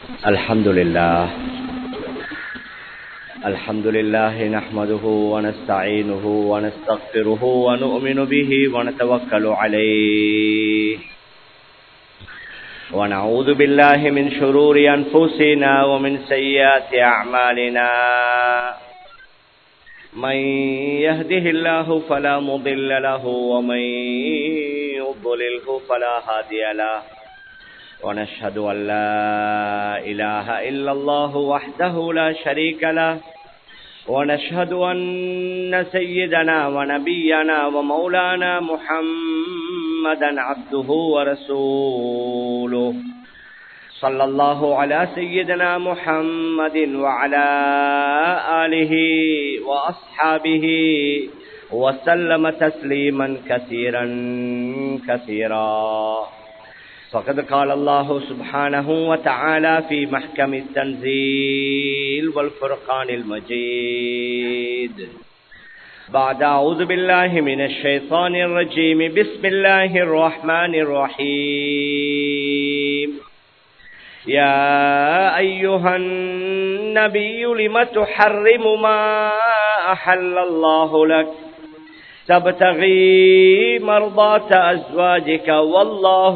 الحمد لله الحمد لله نحمده ونستعينه ونستغفره ونؤمن به ونتوكل عليه ونعوذ بالله من شرور أنفسنا ومن سيئات أعمالنا من يهده الله فلا مضل له ومن يضلله فلا هادي له ونشهد أن لا إله إلا الله وحده لا شريك له ونشهد أن سيدنا ونبينا ومولانا محمدا عبده ورسوله صلى الله على سيدنا محمد وعلى آله وأصحابه وسلم تسليما كثيرا كثيرا فقد قال الله سبحانه وتعالى في محكم التنزيل والفرقان المجيد بعد أعوذ بالله من الشيطان الرجيم بسم الله الرحمن الرحيم يا أيها النبي لم تحرم ما أحل الله لك تبتغي مرضات أزواجك والله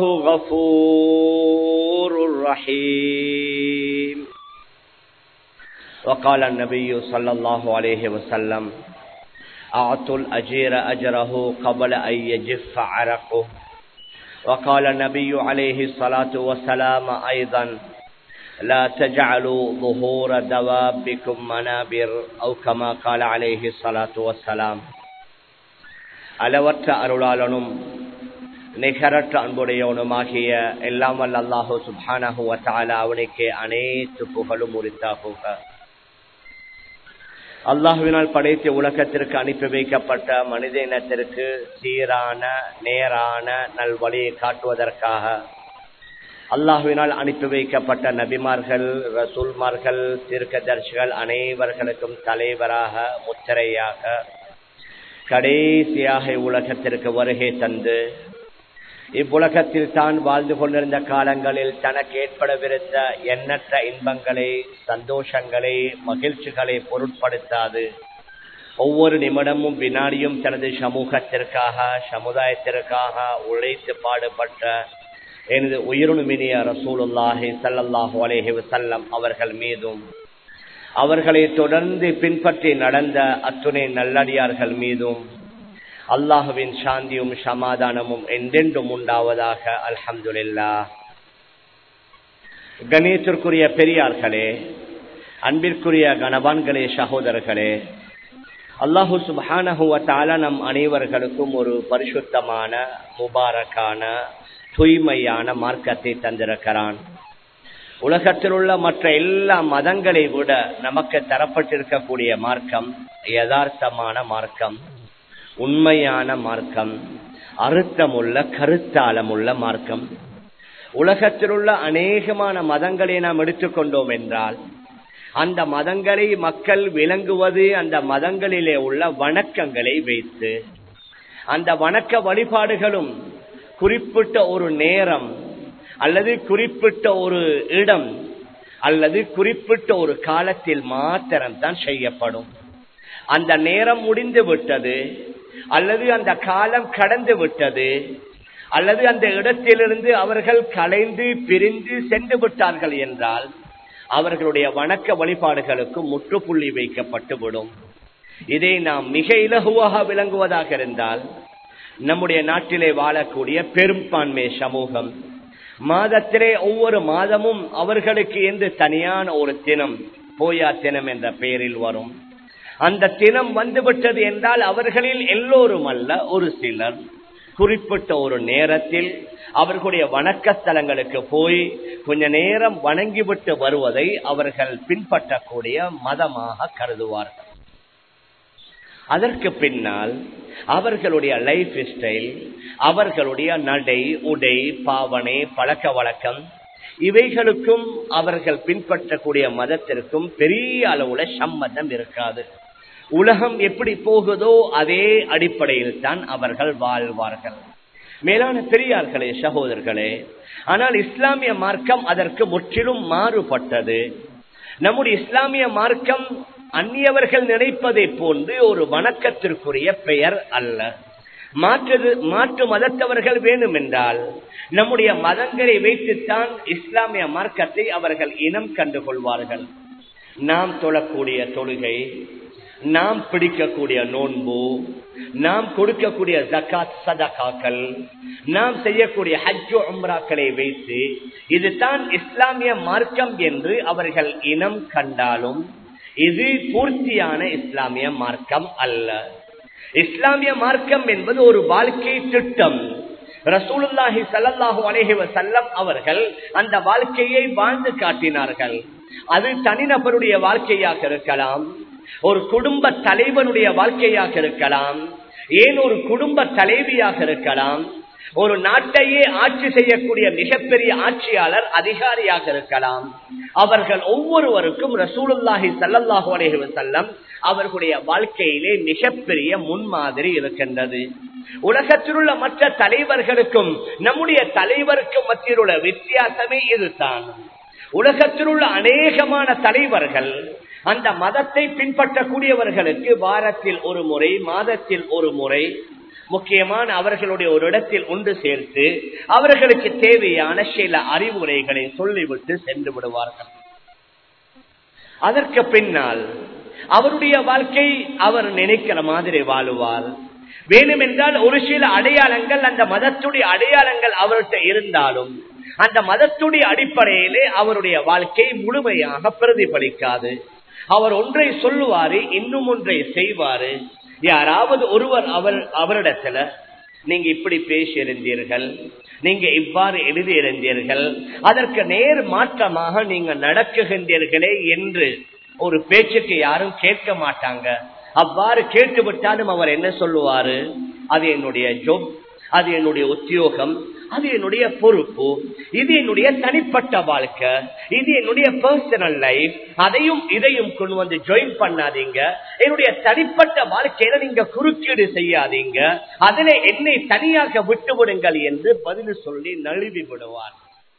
غفور رحيم وقال النبي صلى الله عليه وسلم أعطوا الأجير أجره قبل أن يجف عرقه وقال النبي عليه الصلاة والسلام أيضا لا تجعلوا ظهور دوابكم منابر أو كما قال عليه الصلاة والسلام அளவற்ற அருளாளனும் நிகரற்ற அன்புடையவனுமாகிய எல்லாம் வல்ல அல்லாஹு சுபானஹு வத்தாலா அவனுக்கு அனைத்து புகழும் உரித்தாகுக அல்லாஹுவினால் படைத்த உலகத்திற்கு அனுப்பி வைக்கப்பட்ட மனித இனத்திற்கு சீரான நேரான நல்வழியை காட்டுவதற்காக அல்லாஹுவினால் அனுப்பி வைக்கப்பட்ட நபிமார்கள் ரசூல்மார்கள் தீர்க்கதர்சிகள் அனைவர்களுக்கும் தலைவராக முத்திரையாக கடைசியாக உலகத்திற்கு வருகை தந்து இவ்வுலகத்தில் தான் வாழ்ந்து கொண்டிருந்த காலங்களில் தனக்கு ஏற்படவிருந்த எண்ணற்ற இன்பங்களை சந்தோஷங்களை மகிழ்ச்சிகளை பொருட்படுத்தாது ஒவ்வொரு நிமிடமும் வினாடியும் தனது சமூகத்திற்காக சமுதாயத்திற்காக உழைத்து பாடுபட்ட எனது உயிருணுமினிய ரசூலுல்லாஹி சல்லாஹூ அலேஹி வசல்லம் அவர்கள் மீதும் அவர்களை தொடர்ந்து பின்பற்றி நடந்த அத்துணை நல்லடியார்கள் மீதும் அல்லாஹுவின் சாந்தியும் சமாதானமும் என்றென்றும் உண்டாவதாக அல்ஹம்துல்லா கணேசருக்குரிய பெரியார்களே அன்பிற்குரிய கணவான்களே சகோதரர்களே அல்லாஹு சுபானஹுவத்தால நம் அனைவர்களுக்கும் ஒரு பரிசுத்தமான முபாரக்கான தூய்மையான மார்க்கத்தை தந்திருக்கிறான் உலகத்தில் உள்ள மற்ற எல்லா மதங்களை விட நமக்கு தரப்பட்டிருக்கக்கூடிய மார்க்கம் யதார்த்தமான மார்க்கம் உண்மையான மார்க்கம் அறுத்தமுள்ள கருத்தாளமுள்ள மார்க்கம் உலகத்தில் உள்ள அநேகமான மதங்களை நாம் எடுத்துக்கொண்டோம் என்றால் அந்த மதங்களை மக்கள் விளங்குவது அந்த மதங்களிலே உள்ள வணக்கங்களை வைத்து அந்த வணக்க வழிபாடுகளும் குறிப்பிட்ட ஒரு நேரம் அல்லது குறிப்பிட்ட ஒரு இடம் அல்லது குறிப்பிட்ட ஒரு காலத்தில் மாத்திரம்தான் செய்யப்படும் அந்த நேரம் முடிந்து விட்டது அல்லது அந்த காலம் கடந்து விட்டது அல்லது அந்த இடத்திலிருந்து அவர்கள் கலைந்து பிரிந்து சென்று விட்டார்கள் என்றால் அவர்களுடைய வணக்க வழிபாடுகளுக்கு முற்றுப்புள்ளி வைக்கப்பட்டு விடும் இதை நாம் மிக இலகுவாக விளங்குவதாக இருந்தால் நம்முடைய நாட்டிலே வாழக்கூடிய பெரும்பான்மை சமூகம் மாதத்திலே ஒவ்வொரு மாதமும் அவர்களுக்கு என்று தனியான ஒரு தினம் போயா தினம் என்ற பெயரில் வரும் அந்த தினம் வந்துவிட்டது என்றால் அவர்களில் எல்லோரும் அல்ல ஒரு சிலர் குறிப்பிட்ட ஒரு நேரத்தில் அவர்களுடைய வணக்க ஸ்தலங்களுக்கு போய் கொஞ்ச நேரம் வணங்கிவிட்டு வருவதை அவர்கள் பின்பற்றக்கூடிய மதமாக கருதுவார்கள் அதற்கு பின்னால் அவர்களுடைய லைஃப் ஸ்டைல் அவர்களுடைய நடை உடை பாவனை பழக்க வழக்கம் இவைகளுக்கும் அவர்கள் பின்பற்றக்கூடிய மதத்திற்கும் பெரிய அளவுல சம்மதம் இருக்காது உலகம் எப்படி போகுதோ அதே அடிப்படையில் தான் அவர்கள் வாழ்வார்கள் மேலான பெரியார்களே சகோதரர்களே ஆனால் இஸ்லாமிய மார்க்கம் அதற்கு முற்றிலும் மாறுபட்டது நம்முடைய இஸ்லாமிய மார்க்கம் அந்நியவர்கள் நினைப்பதை போன்று ஒரு வணக்கத்திற்குரிய பெயர் அல்ல மாற்றது மாற்று மதத்தவர்கள் வேணும் என்றால் நம்முடைய மதங்களை வைத்துத்தான் இஸ்லாமிய மார்க்கத்தை அவர்கள் இனம் கண்டு கொள்வார்கள் நாம் தொழக்கூடிய தொழுகை நாம் பிடிக்கக்கூடிய நோன்பு நாம் கொடுக்கக்கூடிய ஜக்காத் சதகாக்கள் நாம் செய்யக்கூடிய ஹஜ்ஜு உம்ராக்களை வைத்து இதுதான் இஸ்லாமிய மார்க்கம் என்று அவர்கள் இனம் கண்டாலும் இது பூர்த்தியான இஸ்லாமிய மார்க்கம் அல்ல இஸ்லாமிய மார்க்கம் என்பது ஒரு வாழ்க்கை திட்டம் ரசூலுல்லாஹி சல்லாஹூ அலேஹி வசல்லம் அவர்கள் அந்த வாழ்க்கையை வாழ்ந்து காட்டினார்கள் அது தனிநபருடைய வாழ்க்கையாக இருக்கலாம் ஒரு குடும்ப தலைவனுடைய வாழ்க்கையாக இருக்கலாம் ஏன் ஒரு குடும்ப தலைவியாக இருக்கலாம் ஒரு நாட்டையே ஆட்சி செய்யக்கூடிய மிகப்பெரிய ஆட்சியாளர் அதிகாரியாக இருக்கலாம் அவர்கள் ஒவ்வொருவருக்கும் ரசூலுல்லாஹி சல்லாஹூ அலேஹி வசல்லம் அவர்களுடைய வாழ்க்கையிலே மிகப்பெரிய முன்மாதிரி இருக்கின்றது உலகத்தில் உள்ள மற்ற தலைவர்களுக்கும் நம்முடைய தலைவருக்கும் மத்தியில் உள்ள வித்தியாசமே இதுதான் உலகத்தில் உள்ள அநேகமான தலைவர்கள் அந்த மதத்தை பின்பற்றக்கூடியவர்களுக்கு வாரத்தில் ஒரு முறை மாதத்தில் ஒரு முறை முக்கியமான அவர்களுடைய ஒரு இடத்தில் ஒன்று சேர்த்து அவர்களுக்கு தேவையான சில அறிவுரைகளை சொல்லிவிட்டு சென்று விடுவார்கள் அதற்கு பின்னால் அவருடைய வாழ்க்கை அவர் நினைக்கிற மாதிரி வாழுவார் வேணுமென்றால் ஒரு சில அடையாளங்கள் அந்த மதத்துடைய அடையாளங்கள் அவர்கிட்ட இருந்தாலும் அந்த மதத்துடைய அடிப்படையிலே அவருடைய வாழ்க்கை முழுமையாக பிரதிபலிக்காது அவர் ஒன்றை சொல்லுவாரு இன்னும் ஒன்றை செய்வாரு யாராவது ஒருவர் அவர் அவரிடத்துல நீங்க இப்படி பேசியிருந்தீர்கள் நீங்க இவ்வாறு எழுதியிருந்தீர்கள் அதற்கு நேர் மாற்றமாக நீங்க நடக்குகின்றீர்களே என்று ஒரு பேச்சுக்கு யாரும் கேட்க மாட்டாங்க அவ்வாறு கேட்டு விட்டாலும் அவர் என்ன சொல்லுவாரு அது என்னுடைய ஜொப் அது என்னுடைய உத்தியோகம் அது என்னுடைய பொறுப்பு இது என்னுடைய தனிப்பட்ட வாழ்க்கை இது என்னுடைய பர்சனல் லைஃப் அதையும் இதையும் கொண்டு வந்து ஜாயின் பண்ணாதீங்க என்னுடைய தனிப்பட்ட வாழ்க்கையில நீங்க குறுக்கீடு செய்யாதீங்க அதிலே என்னை தனியாக விட்டு விடுங்கள் என்று பதில் சொல்லி நழுவி விடுவார்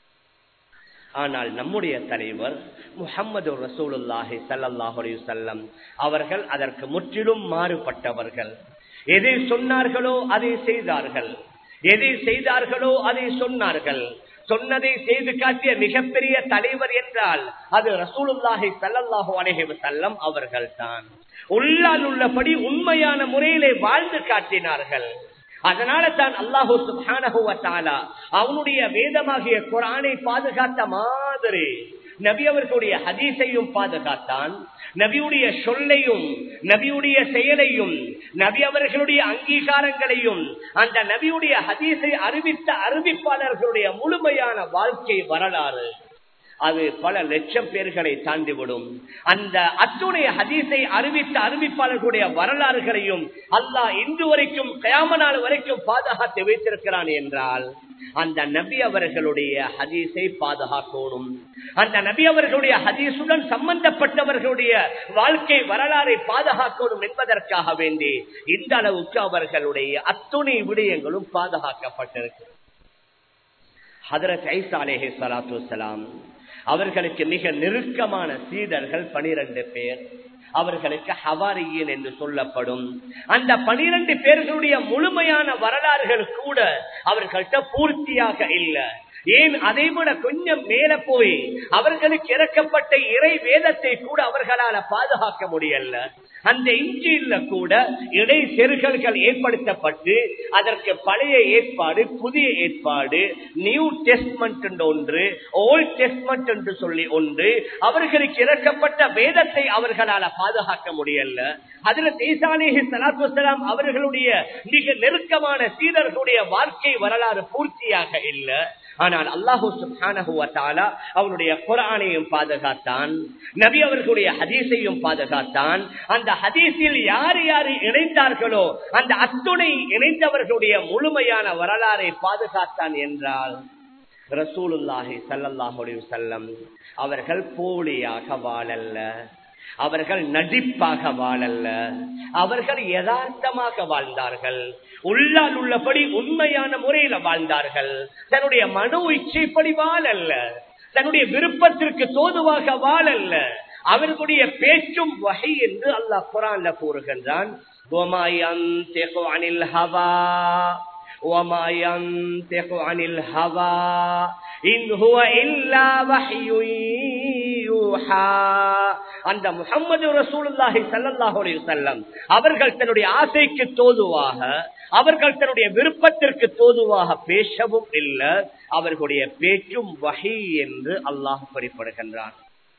ஆனால் நம்முடைய தலைவர் முகமது ரசூலுல்லாஹி சல்லாஹு செல்லம் அவர்கள் அதற்கு முற்றிலும் மாறுபட்டவர்கள் எதை சொன்னார்களோ அதை செய்தார்கள் எதை செய்தார்களோ அதை சொன்னார்கள் சொன்னதை செய்து காட்டிய மிகப்பெரிய தலைவர் என்றால் அது ரசூலுல்லாஹி சல்லாஹூ அலஹி செல்லம் அவர்கள் தான் உள்ளால் உள்ளபடி உண்மையான முறையிலே வாழ்ந்து காட்டினார்கள் அதனால தான் அல்லாஹூ சுபானகுவத்தாலா அவனுடைய வேதமாகிய குரானை பாதுகாத்த மாதிரி நபி அவர்களுடைய ஹதீஸையும் பாதுகாத்தான் நபியுடைய சொல்லையும் நபியுடைய செயலையும் நபி அவர்களுடைய அங்கீகாரங்களையும் அந்த நபியுடைய ஹதீஸை அறிவித்த அறிவிப்பாளர்களுடைய முழுமையான வாழ்க்கை வரலாறு அது பல லட்சம் பேர்களை தாண்டிவிடும் அந்த அத்துடைய ஹதீஸை அறிவித்த அறிவிப்பாளர்களுடைய வரலாறுகளையும் அல்லாஹ் இன்று வரைக்கும் கயாமநாள் வரைக்கும் பாதுகாத்து வைத்திருக்கிறான் என்றால் அந்த நபி அவர்களுடைய ஹதீஸை பாதுகாக்கணும் அந்த நபி அவர்களுடைய ஹதீஸுடன் சம்பந்தப்பட்டவர்களுடைய வாழ்க்கை வரலாறை பாதுகாக்கணும் என்பதற்காக வேண்டி இந்த அளவுக்கு அவர்களுடைய அத்துணை விடயங்களும் பாதுகாக்கப்பட்டிருக்கு ஹதரத் ஐசா அலேஹே சலாத்து வலாம் அவர்களுக்கு மிக நெருக்கமான சீடர்கள் பனிரெண்டு பேர் அவர்களுக்கு ஹவாரியின் என்று சொல்லப்படும் அந்த பனிரெண்டு பேர்களுடைய முழுமையான வரலாறுகள் கூட அவர்கள்ட்ட பூர்த்தியாக இல்லை ஏன் அதை விட கொஞ்சம் மேல போய் அவர்களுக்கு இறக்கப்பட்ட இறை வேதத்தை கூட அவர்களால பாதுகாக்க முடியல அந்த இஞ்சியில கூட இடை செருகல்கள் ஏற்படுத்தப்பட்டு அதற்கு பழைய ஏற்பாடு புதிய ஏற்பாடு நியூ டெஸ்ட்மெண்ட் என்று ஒன்று ஓல்ட் டெஸ்ட்மெண்ட் என்று சொல்லி ஒன்று அவர்களுக்கு இறக்கப்பட்ட வேதத்தை அவர்களால பாதுகாக்க முடியல அதுல தேசாலேஹி சலாத்து வலாம் அவர்களுடைய மிக நெருக்கமான சீடர்களுடைய வாழ்க்கை வரலாறு பூர்த்தியாக இல்லை ஆனால் அல்லாஹூ சுபானஹுவத்தாலா அவனுடைய குரானையும் பாதுகாத்தான் நபி அவர்களுடைய ஹதீஸையும் பாதுகாத்தான் அந்த ஹதீஸில் யார் யார் இணைந்தார்களோ அந்த அத்துணை இணைந்தவர்களுடைய முழுமையான வரலாறை பாதுகாத்தான் என்றால் ரசூலுல்லாஹி சல்லாஹுடைய செல்லம் அவர்கள் போலியாக வாழல்ல அவர்கள் நடிப்பாக வாழல்ல அவர்கள் யதார்த்தமாக வாழ்ந்தார்கள் உள்ளால் உள்ளபடி உண்மையான முறையில வாழ்ந்தார்கள் தன்னுடைய மனோ இச்சைப்படி வாழல்ல தன்னுடைய விருப்பத்திற்கு தோதுவாக வாழல்ல அவர்களுடைய பேச்சும் வகை என்று அல்லாஹ் குரான்ல கூறுகின்றான் وَمَا يَنطِقُ عَنِ الْهَوَى وَمَا يَنطِقُ عَنِ الْهَوَى إِنْ هُوَ إِلَّا وَحْيٌ يُوحَى அந்த முகமது ரசூலுல்லாஹி ஸல்லல்லாஹு அலைஹி வஸல்லம் அவர்கள் தன்னுடைய ஆசைக்கு தோதுவாக அவர்கள் தன்னுடைய விருப்பத்திற்கு தோதுவாக பேசவும் இல்லை அவர்களுடைய பேச்சும் வகை என்று அல்லாஹ் குறிப்பிடுகின்றான்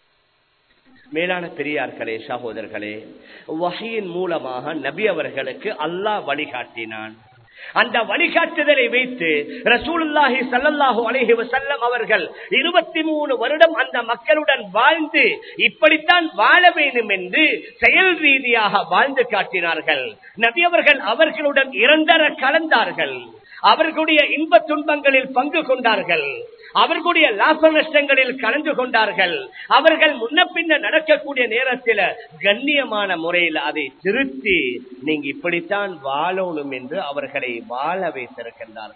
மேலான பெரியார்களே சகோதரர்களே வகையின் மூலமாக நபி அவர்களுக்கு அல்லாஹ் வழிகாட்டினான் அந்த வழிகாட்டுதலை வைத்து ரசூலுல்லாஹி சல்லல்லாஹு அலைஹி வஸல்லம் அவர்கள் இருபத்தி மூணு வருடம் அந்த மக்களுடன் வாழ்ந்து இப்படித்தான் வாழ வேண்டும் என்று செயல் ரீதியாக வாழ்ந்து காட்டினார்கள் நபி அவர்கள் அவர்களுடன் இரண்டர கலந்தார்கள் அவர்களுடைய இன்ப துன்பங்களில் பங்கு கொண்டார்கள் அவர்களுடைய லாப நஷ்டங்களில் கலந்து கொண்டார்கள் அவர்கள் முன்ன பின்ன நடக்கக்கூடிய நேரத்தில் கண்ணியமான முறையில் அதை திருத்தி நீங்க இப்படித்தான் வாழணும் என்று அவர்களை வாழ வைத்திருக்கின்றார்கள்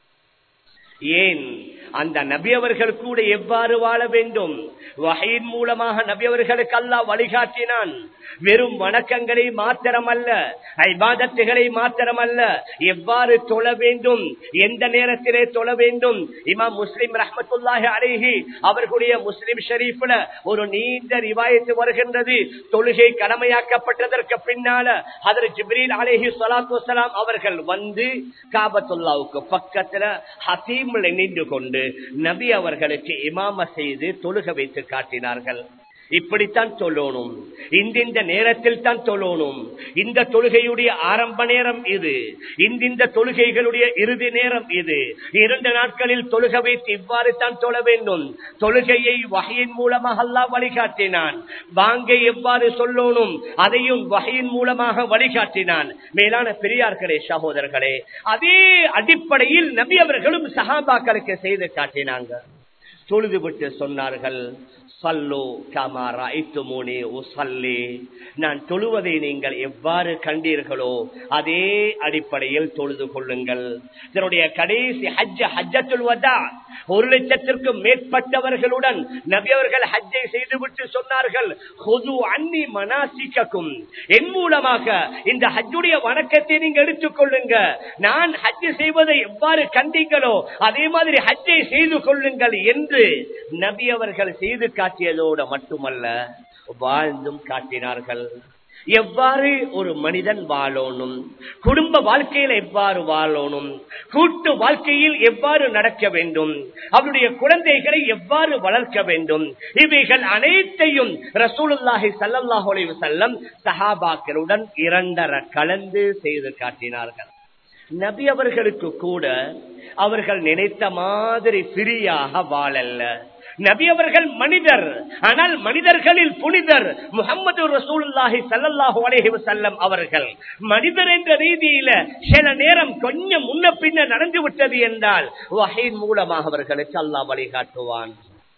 ஏன் அந்த நபி அவர்கள் கூட எவ்வாறு வாழ வேண்டும் வகையின் மூலமாக நபி அவர்களுக்கு அல்லா வழிகாட்டினான் வெறும் வணக்கங்களை மாத்திரமல்ல ஐபாதத்துகளை மாத்திரமல்ல எவ்வாறு தொழ வேண்டும் எந்த நேரத்திலே தொழ வேண்டும் இமாம் முஸ்லிம் ரஹமத்துல்லாஹி அலேஹி அவர்களுடைய முஸ்லிம் ஷரீஃப்ல ஒரு நீண்ட ரிவாயத்து வருகின்றது தொழுகை கடமையாக்கப்பட்டதற்கு பின்னால அதர் ஜிப்ரீல் அலேஹி சலாத்து வலாம் அவர்கள் வந்து காபத்துல்லாவுக்கு பக்கத்துல ஹசீம்ல நின்று கொண்டு நபி அவர்களுக்கு இமாம செய்து தொழுக வைத்து காட்டினார்கள் இப்படித்தான் சொல்லணும் இந்திந்த நேரத்தில் தான் தொழணும் இந்த தொழுகையுடைய ஆரம்ப நேரம் இது இந்திந்த தொழுகைகளுடைய இறுதி நேரம் இது இரண்டு நாட்களில் தொழுக வைத்து இவ்வாறு தான் தொழ வேண்டும் தொழுகையை வகையின் மூலமாக அல்லாஹ் வழிகாட்டினான் வாங்கை எவ்வாறு சொல்லணும் அதையும் வகையின் மூலமாக வழிகாட்டினான் மேலான பெரியார்களே சகோதரர்களே அதே அடிப்படையில் நபி அவர்களும் சஹாபாக்களுக்கு செய்து காட்டினாங்க தொழுது விட்டு சொன்னார்கள் சல்லோ கமாரா இத்துமோனே உசல்லி நான் தொழுவதை நீங்கள் எவ்வாறு கண்டீர்களோ அதே அடிப்படையில் தொழுது கொள்ளுங்கள் இதனுடைய கடைசி ஹஜ்ஜ ஹஜ்ஜத்துல் வதா ஒரு லட்சத்திற்கும் மேற்பட்டவர்களுடன் நபி அவர்கள் ஹஜ்ஜை செய்துவிட்டு சொன்னார்கள் ஹொது அன்னி மனாசிக்கும் என் மூலமாக இந்த ஹஜ்ஜுடைய வணக்கத்தை நீங்க எடுத்துக் கொள்ளுங்க நான் ஹஜ் செய்வதை எவ்வாறு கண்டீங்களோ அதே மாதிரி ஹஜ்ஜை செய்து கொள்ளுங்கள் என்று நபி அவர்கள் செய்து காட்டியதோடு மட்டுமல்ல வாழ்ந்தும் காட்டினார்கள் எவ்வாறு ஒரு மனிதன் வாழணும் குடும்ப வாழ்க்கையில் எவ்வாறு வாழணும் கூட்டு வாழ்க்கையில் எவ்வாறு நடக்க வேண்டும் அவருடைய குழந்தைகளை எவ்வாறு வளர்க்க வேண்டும் இவைகள் அனைத்தையும் ரசூலுல்லாஹி சல்லாஹ் செல்லம் சஹாபாக்களுடன் இரண்டர கலந்து செய்து காட்டினார்கள் நபி அவர்களுக்கு கூட அவர்கள் நினைத்த மாதிரி ஃப்ரீயாக வாழல்ல நபி அவர்கள் மனிதர் ஆனால் மனிதர்களில் புனிதர் முகமது ரசூலுல்லாஹி சல்லாஹூ அலேஹி வசல்லம் அவர்கள் மனிதர் என்ற ரீதியில சில நேரம் கொஞ்சம் முன்ன பின்ன நடந்து விட்டது என்றால் வகையின் மூலமாக அவர்களுக்கு அல்லாஹ் வழிகாட்டுவான்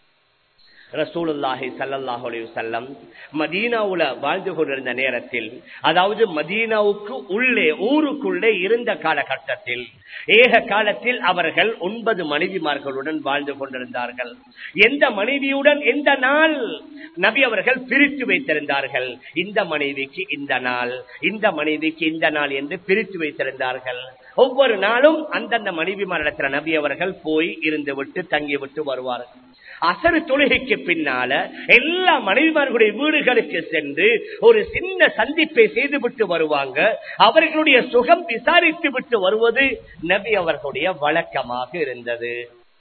ரசூலுல்லாஹி சல்லாஹூ அலி வல்லம் மதீனாவுல வாழ்ந்து கொண்டிருந்த நேரத்தில் அதாவது மதீனாவுக்கு உள்ளே ஊருக்குள்ளே இருந்த காலகட்டத்தில் ஏக காலத்தில் அவர்கள் ஒன்பது மனைவிமார்களுடன் வாழ்ந்து கொண்டிருந்தார்கள் எந்த மனைவியுடன் எந்த நாள் நபி அவர்கள் பிரித்து வைத்திருந்தார்கள் இந்த மனைவிக்கு இந்த நாள் இந்த மனைவிக்கு இந்த நாள் என்று பிரித்து வைத்திருந்தார்கள் ஒவ்வொரு நாளும் அந்தந்த மனைவிமாரிடத்தில் நபி அவர்கள் போய் இருந்து விட்டு தங்கி விட்டு வருவார்கள் அசரு தொழுகைக்கு பின்னால எல்லா மனைவிமார்களுடைய வீடுகளுக்கு சென்று ஒரு சின்ன சந்திப்பை செய்துவிட்டு வருவாங்க அவர்களுடைய சுகம் விசாரித்து விட்டு வருவது நபி அவர்களுடைய வழக்கமாக இருந்தது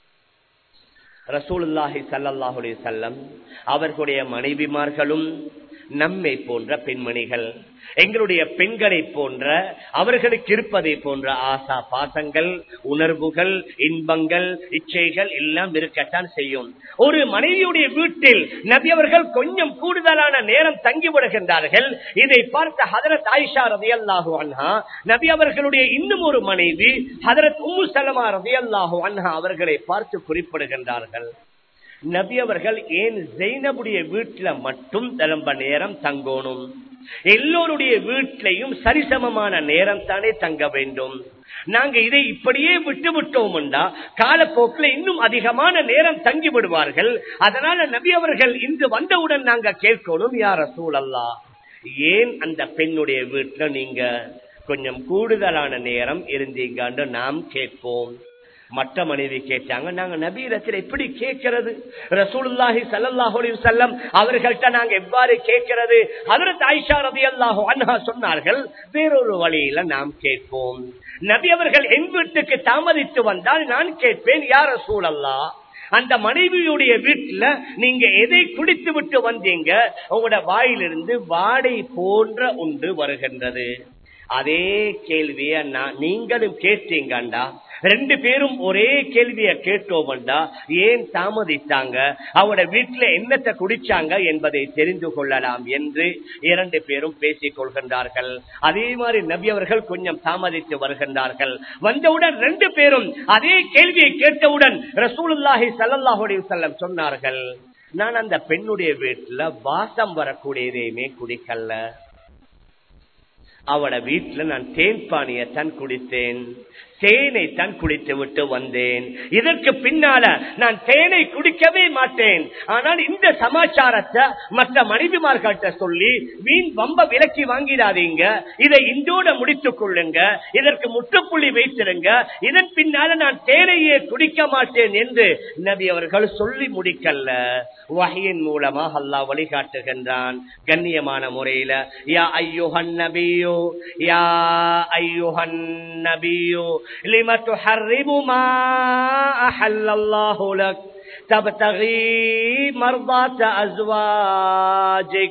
ரசூலுல்லாஹி சல்லாஹுடைய செல்லம் அவர்களுடைய மனைவிமார்களும் நம்மை போன்ற பெண்மணிகள் எங்களுடைய பெண்களை போன்ற அவர்களுக்கு இருப்பதை போன்ற ஆசா பாசங்கள் உணர்வுகள் இன்பங்கள் இச்சைகள் எல்லாம் இருக்கத்தான் செய்யும் ஒரு மனைவியுடைய வீட்டில் நபி அவர்கள் கொஞ்சம் கூடுதலான நேரம் தங்கிவிடுகின்றார்கள் இதை பார்த்த ஹதரத் ஆயிஷா ரதி அல்லாஹு அன்ஹா நபி அவர்களுடைய இன்னும் ஒரு மனைவி ஹதரத் உம்மு சலமா ரதி அல்லாஹு அன்ஹா அவர்களை பார்த்து குறிப்பிடுகின்றார்கள் நபி அவர்கள் ஏன் ஜெயினபுடைய வீட்டுல மட்டும் ரொம்ப நேரம் தங்கணும் எல்லோருடைய வீட்டிலையும் சரிசமமான நேரம் தானே தங்க வேண்டும் நாங்க இதை இப்படியே விட்டு விட்டோம்டா காலப்போக்கில் இன்னும் அதிகமான நேரம் தங்கி விடுவார்கள் அதனால நபி அவர்கள் இன்று வந்தவுடன் நாங்க கேட்கணும் யார சூழல்லா ஏன் அந்த பெண்ணுடைய வீட்டுல நீங்க கொஞ்சம் கூடுதலான நேரம் இருந்தீங்கன்னு நாம் கேட்போம் மற்ற மனைவி கேட்டாங்க நாங்க நபீரத்தில் எப்படி கேட்கிறது ரசூலுல்லாஹி ஸல்லல்லாஹு அலைஹி வஸல்லம் அவர்கள்ட்ட நாங்க எவ்வாறு கேட்கிறது ஹஜரத் ஆயிஷா ரலியல்லாஹு அன்ஹா சொன்னார்கள் வேறொரு வழியில நாம் கேட்போம் நபி அவர்கள் என் வீட்டுக்கு தாமதித்து வந்தால் நான் கேட்பேன் யார் ரசூலல்லாஹ் அந்த மனைவியுடைய வீட்டுல நீங்க எதை குடித்து விட்டு வந்தீங்க உங்களோட வாயிலிருந்து வாடை போன்ற ஒன்று வருகின்றது அதே கேள்விய நான் நீங்களும் கேட்டீங்கண்டா ரெண்டு பேரும் ஒரே கேள்விய கேட்டோம்டா ஏன் தாமதித்தாங்க அவட வீட்டுல என்னத்தை குடிச்சாங்க என்பதை தெரிந்து கொள்ளலாம் என்று இரண்டு பேரும் பேசிக் கொள்கின்றார்கள் அதே மாதிரி நபி அவர்கள் கொஞ்சம் தாமதித்து வருகின்றார்கள் வந்தவுடன் ரெண்டு பேரும் அதே கேள்வியை கேட்டவுடன் ரசூலுல்லாஹி ஸல்லல்லாஹு அலைஹி வஸல்லம் சொன்னார்கள் நான் அந்த பெண்ணுடைய வீட்டுல வாசம் வரக்கூடியதையுமே குடிக்கல அவட வீட்டுல நான் தேன் பானியத்தான் குடித்தேன் தேனை தான் குடித்து விட்டு வந்தேன் இதற்கு பின்னால நான் தேனை குடிக்கவே மாட்டேன் ஆனால் இந்த சமாச்சாரத்தை மற்ற மனைவிமார்கள்ட்ட சொல்லி வீண் வம்ப விலக்கி வாங்கிடாதீங்க இதை இந்தோட முடித்துக் கொள்ளுங்க இதற்கு முற்றுப்புள்ளி வைத்திருங்க இதன் பின்னால நான் தேனையே குடிக்க மாட்டேன் என்று நபி அவர்கள் சொல்லி முடிக்கல்ல வகையின் மூலமாக அல்லாஹ் வழிகாட்டுகின்றான் கண்ணியமான முறையில யா ஐயோஹன் நபியோ யா ஐயோஹன் நபியோ لم تحرم ما أحل الله لك تبتغي مرضات أزواجك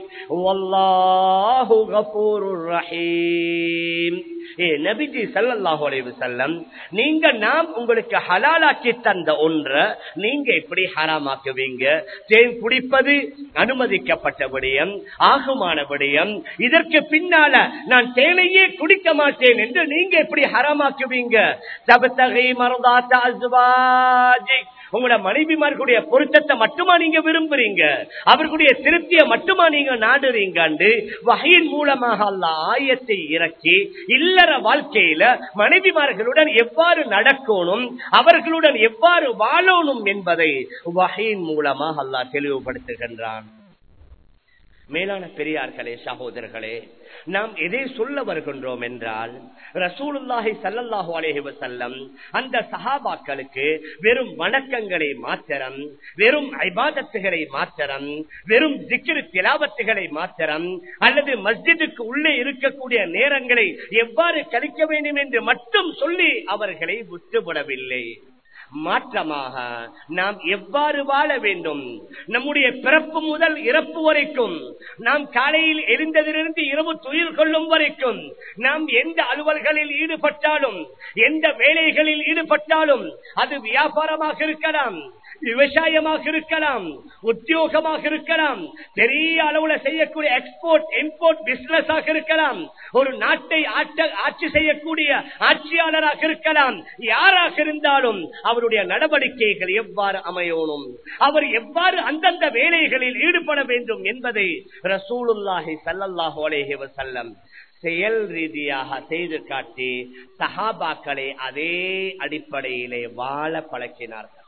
والله غفور رحيم ஏ நபிஜி சல்லாஹு அலைவு செல்லம் நீங்க நாம் உங்களுக்கு ஹலாலாக்கி தந்த ஒன்ற நீங்க எப்படி ஹராமாக்குவீங்க தேன் குடிப்பது அனுமதிக்கப்பட்ட விடயம் ஆகுமான விடயம் இதற்கு பின்னால நான் தேனையே குடிக்க மாட்டேன் என்று நீங்க எப்படி ஹராமாக்குவீங்க தபத்தகை மறந்தாத்த அசுவாஜி உங்களோட மனைவிமார்களுடைய பொருத்தத்தை மட்டுமா நீங்க விரும்புறீங்க அவர்களுடைய திருப்தியை மட்டுமா நீங்க நாடுறீங்க வகையின் மூலமாக அல்ல ஆயத்தை இறக்கி இல்லற வாழ்க்கையில மனைவிமார்களுடன் எவ்வாறு நடக்கணும் அவர்களுடன் எவ்வாறு வாழணும் என்பதை வகையின் மூலமாக அல்லாஹ் தெளிவுபடுத்துகின்றான் மேலான பெரியார்களே சகோதரர்களே நாம் எதை சொல்ல வருகின்றோம் என்றால் ரசூலுல்லாஹி சல்லல்லாஹு அலேஹி வசல்லம் அந்த சஹாபாக்களுக்கு வெறும் வணக்கங்களை மாத்திரம் வெறும் ஐபாதத்துகளை மாத்திரம் வெறும் திக்கிரு திலாவத்துகளை மாத்திரம் அல்லது மஸ்ஜிதுக்கு உள்ளே இருக்கக்கூடிய நேரங்களை எவ்வாறு கழிக்க வேண்டும் என்று மட்டும் சொல்லி அவர்களை விட்டுவிடவில்லை மாற்றமாக நாம் எவ்வாறு வாழ வேண்டும் நம்முடைய பிறப்பு முதல் இறப்பு வரைக்கும் நாம் காலையில் எரிந்ததிலிருந்து இரவு துயில் கொள்ளும் வரைக்கும் நாம் எந்த அலுவல்களில் ஈடுபட்டாலும் எந்த வேலைகளில் ஈடுபட்டாலும் அது வியாபாரமாக இருக்கலாம் விவசாயமாக இருக்கலாம் உத்தியோகமாக இருக்கலாம் பெரிய அளவுல செய்யக்கூடிய எக்ஸ்போர்ட் இம்போர்ட் பிசினஸ் ஆக இருக்கலாம் ஒரு நாட்டை ஆட்சி செய்யக்கூடிய ஆட்சியாளராக இருக்கலாம் யாராக இருந்தாலும் அவருடைய நடவடிக்கைகள் எவ்வாறு அமையணும் அவர் எவ்வாறு அந்தந்த வேலைகளில் ஈடுபட வேண்டும் என்பதை ரசூலுல்லாஹி சல்லல்லாஹு அலேஹி வசல்லம் செயல் ரீதியாக செய்து காட்டி சஹாபாக்களை அதே அடிப்படையிலே வாழ பழக்கினார்கள்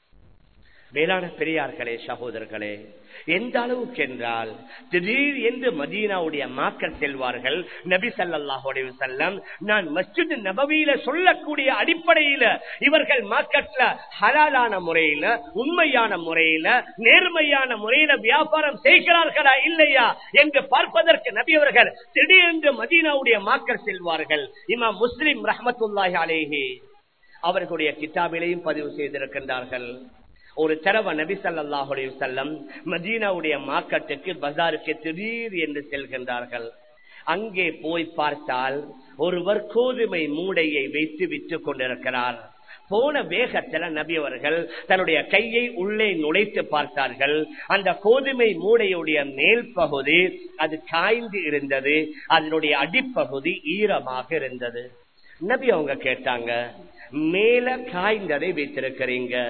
மேலான பெரியார்களே சகோதரர்களே எந்த அளவுக்கு என்றால் திடீர் என்று மதீனாவுடைய மாக்கள் செல்வார்கள் நபி சல்லாஹுடைய செல்லம் நான் மஸ்ஜித் நபவியில சொல்லக்கூடிய அடிப்படையில இவர்கள் மார்க்கெட்ல ஹலாலான முறையில உண்மையான முறையில நேர்மையான முறையில வியாபாரம் செய்கிறார்களா இல்லையா என்று பார்ப்பதற்கு நபி அவர்கள் திடீரென்று மதீனாவுடைய மாக்கள் செல்வார்கள் இமா முஸ்லிம் ரஹமத்துல்லாஹி அலேஹி அவர்களுடைய கிதாபிலையும் பதிவு செய்திருக்கின்றார்கள் ஒரு தடவை நபி சல்லாஹுடைய செல்லம் மதீனாவுடைய மார்க்கெட்டுக்கு பஜாருக்கு திடீர் என்று செல்கின்றார்கள் அங்கே போய் பார்த்தால் ஒருவர் கோதுமை மூடையை வைத்து விற்றுக் கொண்டிருக்கிறார் போன வேகத்துல நபி அவர்கள் தன்னுடைய கையை உள்ளே நுழைத்து பார்த்தார்கள் அந்த கோதுமை மூடையுடைய மேல் பகுதி அது காய்ந்து இருந்தது அதனுடைய அடிப்பகுதி ஈரமாக இருந்தது நபி அவங்க கேட்டாங்க மேல காய்ந்ததை வைத்திருக்கிறீங்க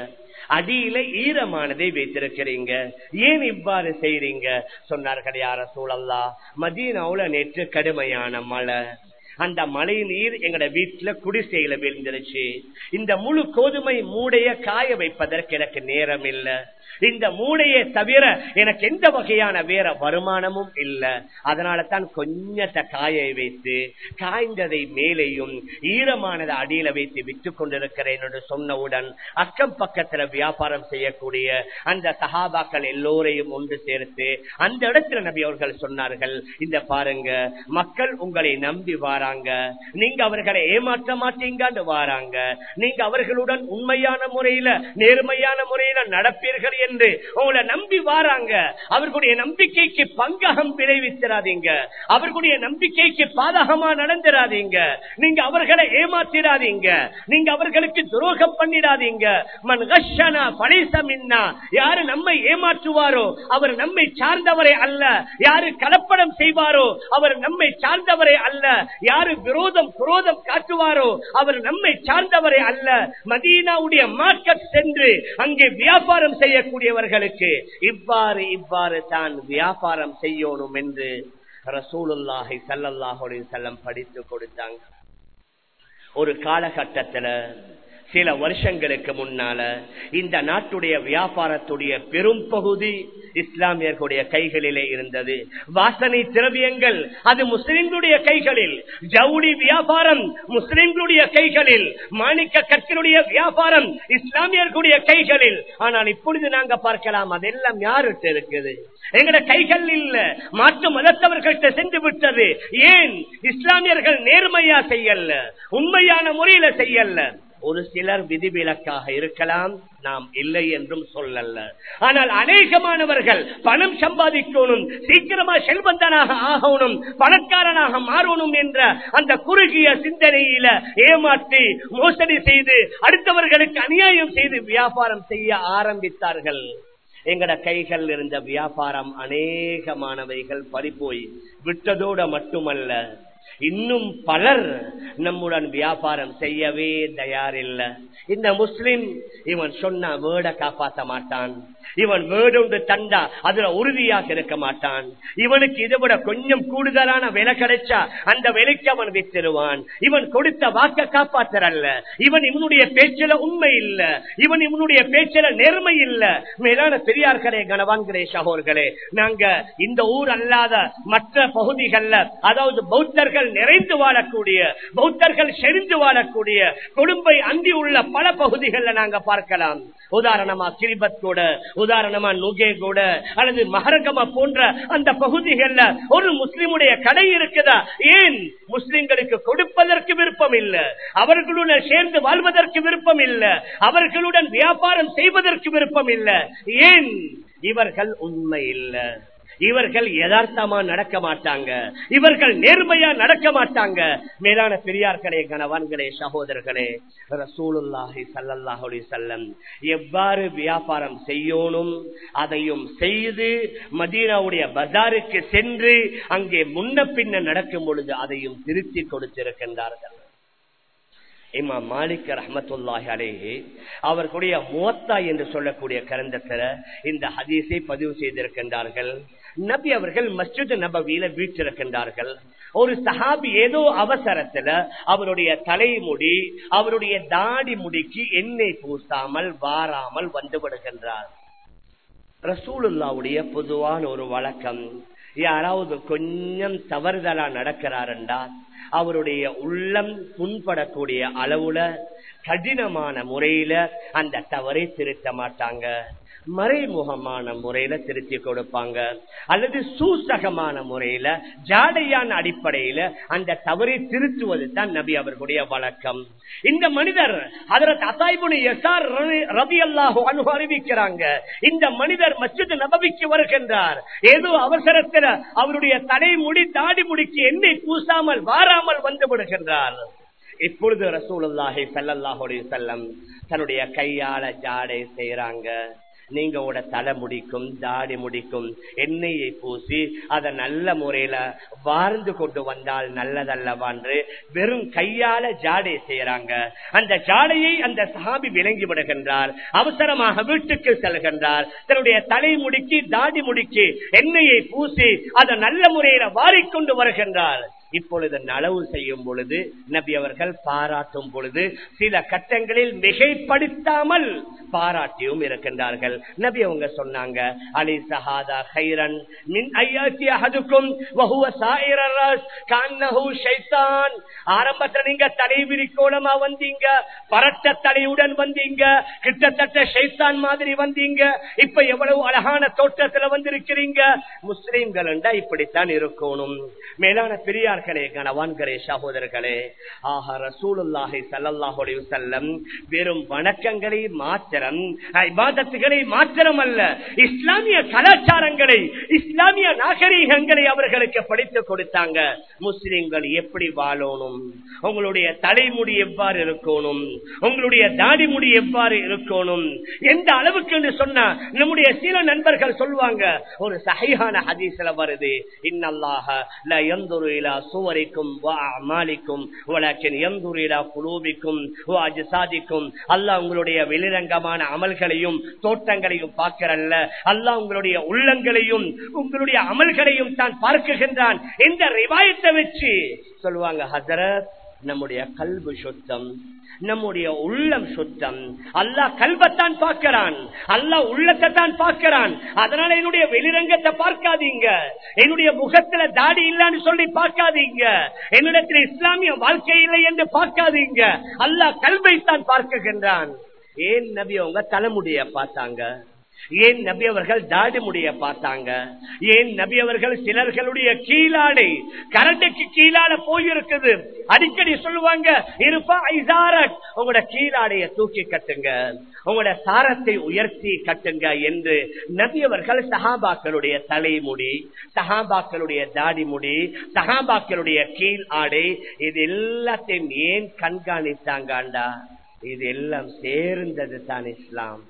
அடியில ஈரமானதை வைத்திருக்கிறீங்க ஏன் இவ்வாறு செய்றீங்க சொன்னார்கள் யார சூழல்லா மதீனாவுல நேற்று கடுமையான மழை அந்த மழை நீர் எங்கட வீட்டுல குடிசையில விழுந்துருச்சு இந்த முழு கோதுமை மூடைய காய வைப்பதற்கு எனக்கு நேரம் இல்ல இந்த மூடையை தவிர எனக்கு எந்த வகையான வேற வருமானமும் இல்ல அதனால தான் கொஞ்சத்தை காய வைத்து காய்ந்ததை மேலேயும் ஈரமானதை அடியில வைத்து விற்று கொண்டிருக்கிறேன் என்று சொன்னவுடன் அக்கம் பக்கத்துல வியாபாரம் செய்யக்கூடிய அந்த சகாபாக்கள் எல்லோரையும் ஒன்று சேர்த்து அந்த இடத்துல நபி அவர்கள் சொன்னார்கள் இந்த பாருங்க மக்கள் உங்களை நம்பி வாராங்க நீங்க அவர்களை ஏமாற்ற மாட்டீங்கன்னு வாராங்க நீங்க அவர்களுடன் உண்மையான முறையில நேர்மையான முறையில நடப்பீர்கள் என்று உங்களை நம்பி வாராங்க அவர்களுடைய நம்பிக்கைக்கு பங்ககம் விளைவிச்சிடாதீங்க அவர்களுடைய நம்பிக்கைக்கு பாதகமா நடந்துடாதீங்க நீங்க அவர்களை ஏமாத்திடாதீங்க நீங்க அவர்களுக்கு துரோகம் பண்ணிடாதீங்க மன் கஷனா பழிசமின்னா யாரு நம்மை ஏமாற்றுவாரோ அவர் நம்மை சார்ந்தவரே அல்ல யாரு கலப்படம் செய்வாரோ அவர் நம்மை சார்ந்தவரே அல்ல யாரு விரோதம் குரோதம் காட்டுவாரோ அவர் நம்மை சார்ந்தவரே அல்ல மதீனாவுடைய மார்க்கெட் சென்று அங்கே வியாபாரம் செய்யக்கூடியவர்களுக்கு இவ்வாறு இவ்வாறு தான் வியாபாரம் செய்யணும் என்று ரசூலுல்லாஹி சல்லல்லாஹு செல்லம் படித்து கொடுத்தாங்க ஒரு காலகட்டத்துல சில வருஷங்களுக்கு முன்னால இந்த நாட்டுடைய வியாபாரத்துடைய பெரும் பகுதி இஸ்லாமியர்களுடைய கைகளிலே இருந்தது வாசனை திரவியங்கள் அது முஸ்லிம்களுடைய கைகளில் ஜவுளி வியாபாரம் முஸ்லிம்களுடைய கைகளில் மாணிக்க கற்களுடைய வியாபாரம் இஸ்லாமியர்களுடைய கைகளில் ஆனால் இப்பொழுது நாங்க பார்க்கலாம் அதெல்லாம் யாருட்டு இருக்குது எங்கட கைகள் இல்ல மாற்று மதத்தவர்கள்ட்ட சென்று விட்டது ஏன் இஸ்லாமியர்கள் நேர்மையா செய்யல உண்மையான முறையில செய்யல ஒரு சிலர் விதிவிலக்காக இருக்கலாம் நாம் இல்லை என்றும் சொல்லல ஆனால் அநேகமானவர்கள் பணம் சம்பாதிக்கணும் சீக்கிரமா செல்வந்தனாக ஆகணும் பணக்காரனாக மாறணும் என்ற அந்த குறுகிய சிந்தனையில ஏமாற்றி மோசடி செய்து அடுத்தவர்களுக்கு அநியாயம் செய்து வியாபாரம் செய்ய ஆரம்பித்தார்கள் எங்கட கைகள் இருந்த வியாபாரம் அநேகமானவைகள் பறிப்போய் விட்டதோட மட்டுமல்ல இன்னும் பலர் நம்முடன் வியாபாரம் செய்யவே தயாரில்ல இந்த முஸ்லிம் இவன் சொன்ன வேர்டை காப்பாற்ற மாட்டான் இவன் வேர்டு தண்டா அதுல உறுதியாக இருக்க மாட்டான் இவனுக்கு இதை விட கொஞ்சம் கூடுதலான விலை கிடைச்சா அந்த விலைக்கு அவன் வித்திருவான் இவன் கொடுத்த வாக்க காப்பாற்றல்ல இவன் இவனுடைய பேச்சில உண்மை இல்ல இவன் இவனுடைய பேச்சில நேர்மை இல்ல மேலான பெரியார்களே கனவான்களே சகோர்களே நாங்க இந்த ஊர் அல்லாத மற்ற பகுதிகள்ல அதாவது பௌத்தர்கள் நிறைந்து வாழக்கூடிய பௌத்தர்கள் செறிந்து வாழக்கூடிய கொடும்பை அந்தி உள்ள பல பகுதிகளில் நாங்க பார்க்கலாம் உதாரணமா கிரிபத் கூட உதாரணமா நுகே கூட அல்லது மகரகமா போன்ற அந்த பகுதிகள்ல ஒரு முஸ்லிமுடைய கடை இருக்குதா ஏன் முஸ்லிம்களுக்கு கொடுப்பதற்கு விருப்பம் இல்ல அவர்களுடன் சேர்ந்து வாழ்வதற்கு விருப்பம் இல்ல அவர்களுடன் வியாபாரம் செய்வதற்கு விருப்பம் இல்ல ஏன் இவர்கள் உண்மை இல்லை இவர்கள் யதார்த்தமா நடக்க மாட்டாங்க இவர்கள் நேர்மையா நடக்க மாட்டாங்க மேலான பெரியார்களே கணவான்களே சகோதரர்களே ரசூலுல்லாஹி சல்லல்லாஹு செல்லம் எவ்வாறு வியாபாரம் செய்யணும் அதையும் செய்து மதீனாவுடைய பஜாருக்கு சென்று அங்கே முன்ன பின்ன நடக்கும் பொழுது அதையும் திருத்தி கொடுத்திருக்கின்றார்கள் இமா மாலிக் ரஹமத்துல்லாஹி அலேஹி அவர்களுடைய முவத்தா என்று சொல்லக்கூடிய கரந்தத்துல இந்த ஹதீஸை பதிவு செய்திருக்கின்றார்கள் நபி அவர்கள் மஸ்ஜித் நபவியில வீற்றிருக்கின்றார்கள் ஒரு சஹாபி ஏதோ அவசரத்துல அவருடைய தலைமுடி அவருடைய தாடி முடிக்கு எண்ணெய் பூசாமல் வாராமல் வந்து விடுகின்றார் ரசூலுல்லாவுடைய பொதுவான ஒரு வழக்கம் யாராவது கொஞ்சம் தவறுதலா நடக்கிறாருண்டா அவருடைய உள்ளம் புண்படக்கூடிய அளவுல கடினமான முறையில அந்த தவறை திருத்த மாட்டாங்க மறைமுகமான முறையில திருத்தி கொடுப்பாங்க அல்லது சூசகமான முறையில ஜாடையான அடிப்படையில அந்த தவறை திருத்துவது தான் நபி அவர்களுடைய வழக்கம் இந்த மனிதர் அதற்கு அசாய்புனி எஸ்ஆர் ரவி அல்லாஹு அனுகு அறிவிக்கிறாங்க இந்த மனிதர் மஸ்ஜித் நபவிக்கு வருகின்றார் ஏதோ அவசரத்தில் அவருடைய தலைமுடி தாடி முடிக்கு எண்ணெய் பூசாமல் வாராமல் வந்து விடுகின்றார் இப்பொழுது ரசூலுல்லாஹி சல்லாஹுடைய செல்லம் தன்னுடைய கையால ஜாடை செய்யறாங்க நீங்க உங்களோட தலை முடிக்கும் தாடி முடிக்கும் எண்ணெயை பூசி அதை நல்ல முறையில வாழ்ந்து கொண்டு வந்தால் நல்லதல்லவான்று வெறும் கையால ஜாடை செய்யறாங்க அந்த ஜாடையை அந்த சஹாபி விளங்கி விடுகின்றார் அவசரமாக வீட்டுக்கு செல்கின்றார் தன்னுடைய தலை முடிக்கு தாடி முடிக்கு எண்ணெயை பூசி அதை நல்ல முறையில வாரிக்கொண்டு வருகின்றார் இப்பொழுது நலவு செய்யும் பொழுது நபி அவர்கள் பாராட்டும் பொழுது சில கட்டங்களில் மிகைப்படுத்தாமல் பாராட்டியும் இருக்கின்றார்கள் நபி அவங்க சொன்னாங்க அலி சஹாதா ஹைரன் மின் ஐயாத்தி அஹதுக்கும் வஹுவ சாயிரஸ் கன்னஹு ஷைத்தான் ஆரம்பத்துல நீங்க தலைவிரி கோலமா வந்தீங்க பரட்ட தலையுடன் வந்தீங்க கிட்டத்தட்ட ஷைத்தான் மாதிரி வந்தீங்க இப்ப எவ்வளவு அழகான தோற்றத்துல வந்திருக்கிறீங்க முஸ்லிம்கள் இப்படித்தான் இருக்கணும் மேலான பெரியார்களே கணவான்களே சகோதரர்களே ஆஹா ரசூலுல்லாஹி ஸல்லல்லாஹு அலைஹி வஸல்லம் வெறும் வணக்கங்களை மாத்திரம் இபாதத்துகளை மாத்திரம் அல்ல இஸ்லாமிய கலாச்சாரங்களை இஸ்லாமிய நாகரீகங்களை அவர்களுக்கு படித்துக் கொடுத்தாங்க முஸ்லிம்கள் எப்படி வாழணும் உங்களுடைய தலைமுடி எவ்வாறு இருக்கணும் உங்களுடைய தாடி முடி எவ்வாறு இருக்கணும் எந்த அளவுக்கு என்று சொன்னா நம்முடைய சில நண்பர்கள் சொல்லுவாங்க ஒரு சகையான ஹதீஸ்ல வருது இன்னல்லாக ல யந்துரு இலா சுவரிக்கும் வ அமாலிக்கும் வலக்கின் யந்துரு இலா குலூபிக்கும் வ அஜ்சாதிக்கும் அல்லாஹ் உங்களுடைய வெளிரங்கமான அமல்களையும் தோட்டங்களையும் பார்க்கிறல்ல அல்லாஹ் உங்களுடைய உள்ளங்களையும் உங்களுடைய அமல்களையும் தான் பார்க்குகின்றான் இந்த ரிவாயத்தை வச்சு சொல்லுவாங்க ஹசரத் நம்முடைய கல்வி சுத்தம் நம்முடைய உள்ளம் சுத்தம் அல்லாஹ் கல்வத்தான் பார்க்கிறான் அல்லாஹ் உள்ளத்தை தான் பார்க்கிறான் அதனால என்னுடைய வெளிரங்கத்தை பார்க்காதீங்க என்னுடைய முகத்துல தாடி இல்லன்னு சொல்லி பார்க்காதீங்க என்னிடத்தில் இஸ்லாமிய வாழ்க்கை இல்லை என்று பார்க்காதீங்க அல்லாஹ் கல்வை தான் பார்க்குகின்றான் ஏன் நபி அவங்க தலைமுடிய பார்த்தாங்க ஏன் நபி அவர்கள் தாடி முடிய பார்த்தாங்க ஏன் நபி அவர்கள் சிலர்களுடைய கீழாடை கரண்டைக்கு கீழாட போயிருக்குது அடிக்கடி சொல்லுவாங்க இருப்பா ஐசாரட் உங்களோட கீழாடைய தூக்கி கட்டுங்க உங்களோட சாரத்தை உயர்த்தி கட்டுங்க என்று நபி அவர்கள் சஹாபாக்களுடைய தலைமுடி சஹாபாக்களுடைய தாடி முடி சஹாபாக்களுடைய கீழ் ஆடை இது எல்லாத்தையும் ஏன் கண்காணித்தாங்கண்டா இது எல்லாம் சேர்ந்தது தான் இஸ்லாம்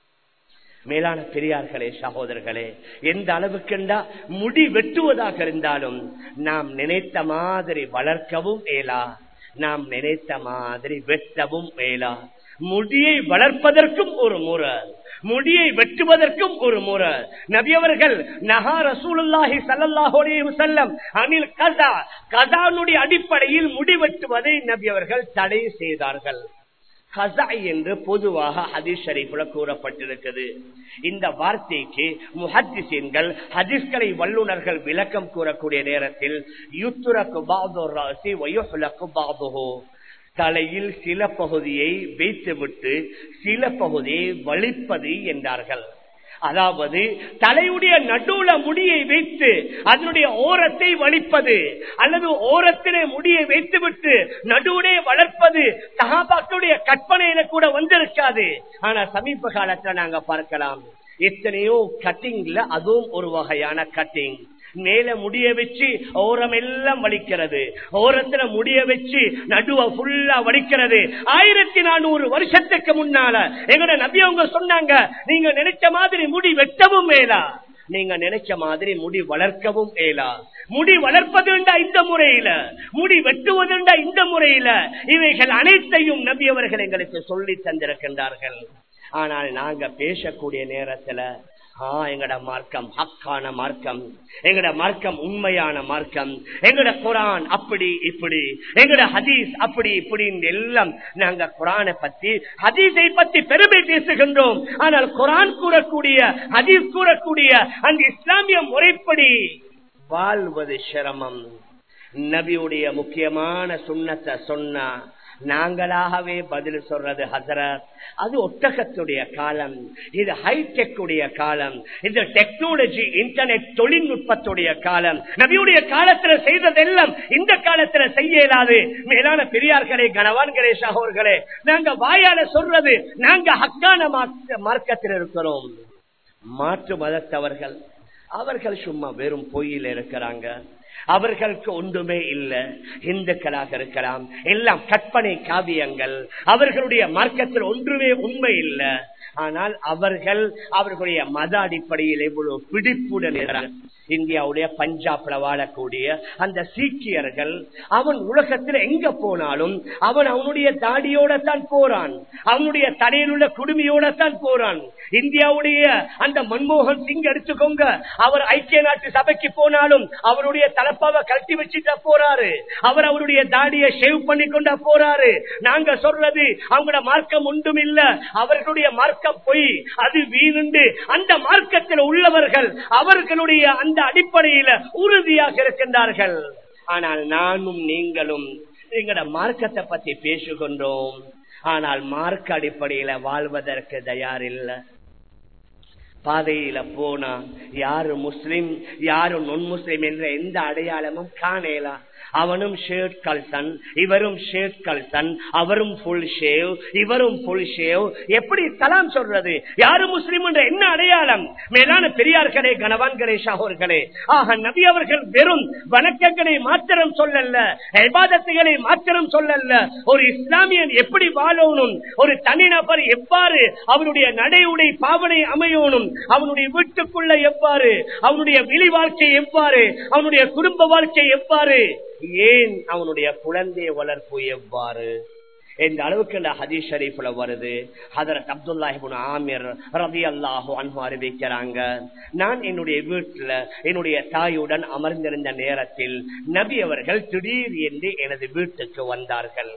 மேலான பெரியார்களே சகோதரர்களே எந்த அளவுக்குண்டா முடி வெட்டுவதாக இருந்தாலும் நாம் நினைத்த மாதிரி வளர்க்கவும் ஏலா நாம் நினைத்த மாதிரி வெட்டவும் ஏலா முடியை வளர்ப்பதற்கும் ஒரு முறை முடியை வெட்டுவதற்கும் ஒரு முறை நபியவர்கள் நகா ரசூலுல்லாஹி சல்லாஹோடைய செல்லம் அனில் கதா கதானுடைய அடிப்படையில் முடி வெட்டுவதை நபியவர்கள் தடை செய்தார்கள் கசா என்று பொதுவாக ஹதீஸ் ஷரீஃப்ல கூறப்பட்டிருக்கிறது இந்த வார்த்தைக்கு முஹத்திசீன்கள் ஹதீஸ்களை வல்லுநர்கள் விளக்கம் கூறக்கூடிய நேரத்தில் யுத்துரக்கு பாதோ ராசி வயோசுலக்கு பாதுகோ தலையில் சில பகுதியை வைத்துவிட்டு சில பகுதியை வலிப்பது என்றார்கள் அதாவது தலையுடைய நடுவுல முடியை வைத்து அதனுடைய ஓரத்தை வலிப்பது அல்லது ஓரத்திலே முடியை வைத்துவிட்டு நடுவுடே வளர்ப்பது சகாபாக்களுடைய கற்பனையில கூட வந்திருக்காது ஆனா சமீப காலத்துல நாங்க பார்க்கலாம் எத்தனையோ கட்டிங்ல அதுவும் ஒரு வகையான கட்டிங் மேல முடிய வச்சு ஓரம் எல்லாம் வலிக்கிறது ஓரத்துல முடிய வச்சு நடுவ ஃபுல்லா வலிக்கிறது ஆயிரத்தி நானூறு வருஷத்துக்கு முன்னால எங்கட நபி அவங்க சொன்னாங்க நீங்க நினைச்ச மாதிரி முடி வெட்டவும் மேலா நீங்க நினைச்ச மாதிரி முடி வளர்க்கவும் ஏலா முடி வளர்ப்பதுண்டா இந்த முறையில முடி வெட்டுவதுண்டா இந்த முறையில இவைகள் அனைத்தையும் நபி அவர்கள் எங்களுக்கு சொல்லி தந்திருக்கின்றார்கள் ஆனால் நாங்க பேசக்கூடிய நேரத்துல எங்கட மார்க்கம் ஹக்கான மார்க்கம் எங்கட மார்க்கம் உண்மையான மார்க்கம் எங்கட குரான் அப்படி இப்படி எங்கட ஹதீஸ் அப்படி இப்படி எல்லாம் நாங்க குரானை பத்தி ஹதீஸை பத்தி பெருமை பேசுகின்றோம் ஆனால் குரான் கூறக்கூடிய ஹதீஸ் கூறக்கூடிய அந்த இஸ்லாமிய முறைப்படி வாழ்வது சிரமம் நபியுடைய முக்கியமான சுண்ணத்தை சொன்னா நாங்களாகவே பதில் சொல்றது ஹசரத் அது ஒட்டகத்துடைய காலம் இது ஹைடெக் உடைய காலம் இது டெக்னாலஜி இன்டர்நெட் தொழில்நுட்பத்துடைய காலம் நபியுடைய காலத்துல செய்ததெல்லாம் இந்த காலத்துல செய்ய இயலாது மேலான பெரியார்களே கணவான்களே சகோர்களே நாங்க வாயால சொல்றது நாங்க ஹக்கான மார்க்கத்தில் இருக்கிறோம் மாற்று மதத்தவர்கள் அவர்கள் சும்மா வெறும் பொய்யில் இருக்கிறாங்க அவர்களுக்கு ஒன்றுமே இல்லை இந்துக்களாக இருக்கலாம் எல்லாம் கற்பனை காவியங்கள் அவர்களுடைய மார்க்கத்தில் ஒன்றுமே உண்மை இல்லை ஆனால் அவர்கள் அவர்களுடைய மத அடிப்படையில் எவ்வளவு பிடிப்புடன் இருக்கிறார்கள். இந்தியாவுடைய பஞ்சாப்ல வாழக்கூடிய அந்த சீக்கியர்கள் அவன் உலகத்தில் எங்க போனாலும் அவன் அவனுடைய தாடியோட தான் போறான் அவனுடைய தலையில் உள்ள குடுமையோட தான் போறான் இந்தியாவுடைய அந்த மன்மோகன் சிங் எடுத்துக்கோங்க அவர் ஐக்கிய நாட்டு சபைக்கு போனாலும் அவருடைய தலப்பாவை கழட்டி வச்சுட்டா போறாரு அவர் அவருடைய தாடியை ஷேவ் பண்ணி கொண்டா போறாரு நாங்க சொல்றது அவங்களோட மார்க்கம் ஒன்றும் இல்ல அவர்களுடைய மார்க்கம் பொய் அது வீணுண்டு அந்த மார்க்கத்தில் உள்ளவர்கள் அவர்களுடைய அந்த அடிப்படையில உறுதியாக இருக்கின்றார்கள் ஆனால் நானும் நீங்களும் எங்களோட மார்க்கத்தை பத்தி பேசுகின்றோம் ஆனால் மார்க்க அடிப்படையில வாழ்வதற்கு தயாரில்லை பாதையில போனா யாரு முஸ்லிம் யாரு நொன் முஸ்லிம் என்ற எந்த அடையாளமும் காணலாம் அவனும் ஷேட் கல்சன் இவரும் ஷேட் கல்சன் அவரும் புல் ஷேவ் இவரும் புல் ஷேவ் எப்படி சலாம் சொல்றது யாரு முஸ்லிம் என்ற என்ன அடையாளம் மேலான பெரியார்களே கணவான்களே ஷாகோர்களே ஆக நபி அவர்கள் வெறும் வணக்கங்களை மாத்திரம் சொல்லல விவாதத்துகளை மாத்திரம் சொல்லல ஒரு இஸ்லாமியன் எப்படி வாழணும் ஒரு தனிநபர் எவ்வாறு அவனுடைய நடை உடை பாவனை அமையணும் அவனுடைய வீட்டுக்குள்ள எவ்வாறு அவனுடைய வெளி வாழ்க்கை எவ்வாறு அவனுடைய குடும்ப வாழ்க்கை எவ்வாறு ஏன் அவனுடைய குழந்தை வளர்ப்பு எவ்வாறு இந்த அளவுக்கு இந்த ஹதீஸ் ஷரீஃப்ல வருது ஹதரத் அப்துல்லாஹிபுன் ஆமிர் ரவி அல்லாஹு அன்பு அறிவிக்கிறாங்க நான் என்னுடைய வீட்டுல என்னுடைய தாயுடன் அமர்ந்திருந்த நேரத்தில் நபி அவர்கள் திடீர் என்று எனது வீட்டுக்கு வந்தார்கள்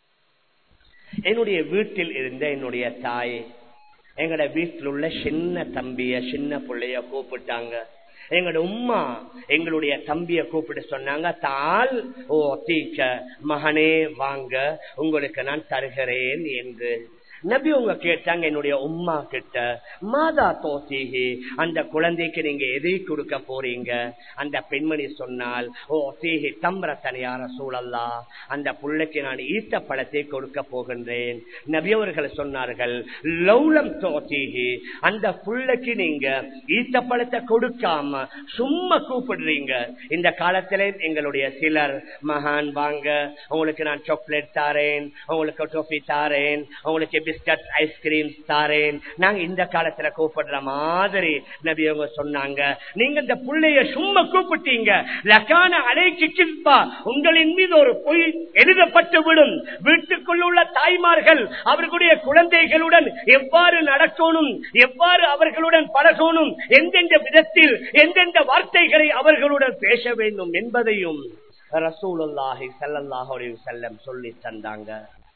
என்னுடைய வீட்டில் இருந்த என்னுடைய தாய் எங்கட வீட்டில் உள்ள சின்ன தம்பிய சின்ன பிள்ளைய கூப்பிட்டாங்க எங்களோட உம்மா எங்களுடைய தம்பிய கூப்பிட்டு சொன்னாங்க தால் ஓ தீக்க மகனே வாங்க உங்களுக்கு நான் தருகிறேன் என்று நபி உங்க கேட்டாங்க என்னுடைய உம்மா கிட்ட மாதா தோசிகி அந்த குழந்தைக்கு நீங்க எதை கொடுக்க போறீங்க அந்த பெண்மணி சொன்னால் ஓ தீஹி தம்பரத்தனையார சூழல்லா அந்த புள்ளைக்கு நான் ஈத்த பழத்தை கொடுக்க போகின்றேன் நபி அவர்கள் சொன்னார்கள் லௌலம் தோசிகி அந்த புள்ளைக்கு நீங்க ஈத்த பழத்தை கொடுக்காம சும்மா கூப்பிடுறீங்க இந்த காலத்துல எங்களுடைய சிலர் மகான் வாங்க உங்களுக்கு நான் சாக்லேட் தாரேன் உங்களுக்கு டோஃபி தாரேன் உங்களுக்கு பிஸ்கட் ஐஸ்கிரீம் தாரேன் நாங்க இந்த காலத்துல கூப்பிடுற மாதிரி நபி அவங்க சொன்னாங்க நீங்க இந்த புள்ளைய சும்மா கூப்பிட்டீங்க லக்கான அலைக்கு கிப்பா உங்களின் மீது ஒரு பொய் எழுதப்பட்டு விடும் வீட்டுக்குள்ள உள்ள தாய்மார்கள் அவர்களுடைய குழந்தைகளுடன் எவ்வாறு நடக்கணும் எவ்வாறு அவர்களுடன் பழகணும் எந்தெந்த விதத்தில் எந்தெந்த வார்த்தைகளை அவர்களுடன் பேச வேண்டும் என்பதையும் ரசூலுல்லாஹி ஸல்லல்லாஹு அலைஹி வஸல்லம் சொல்லி தந்தாங்க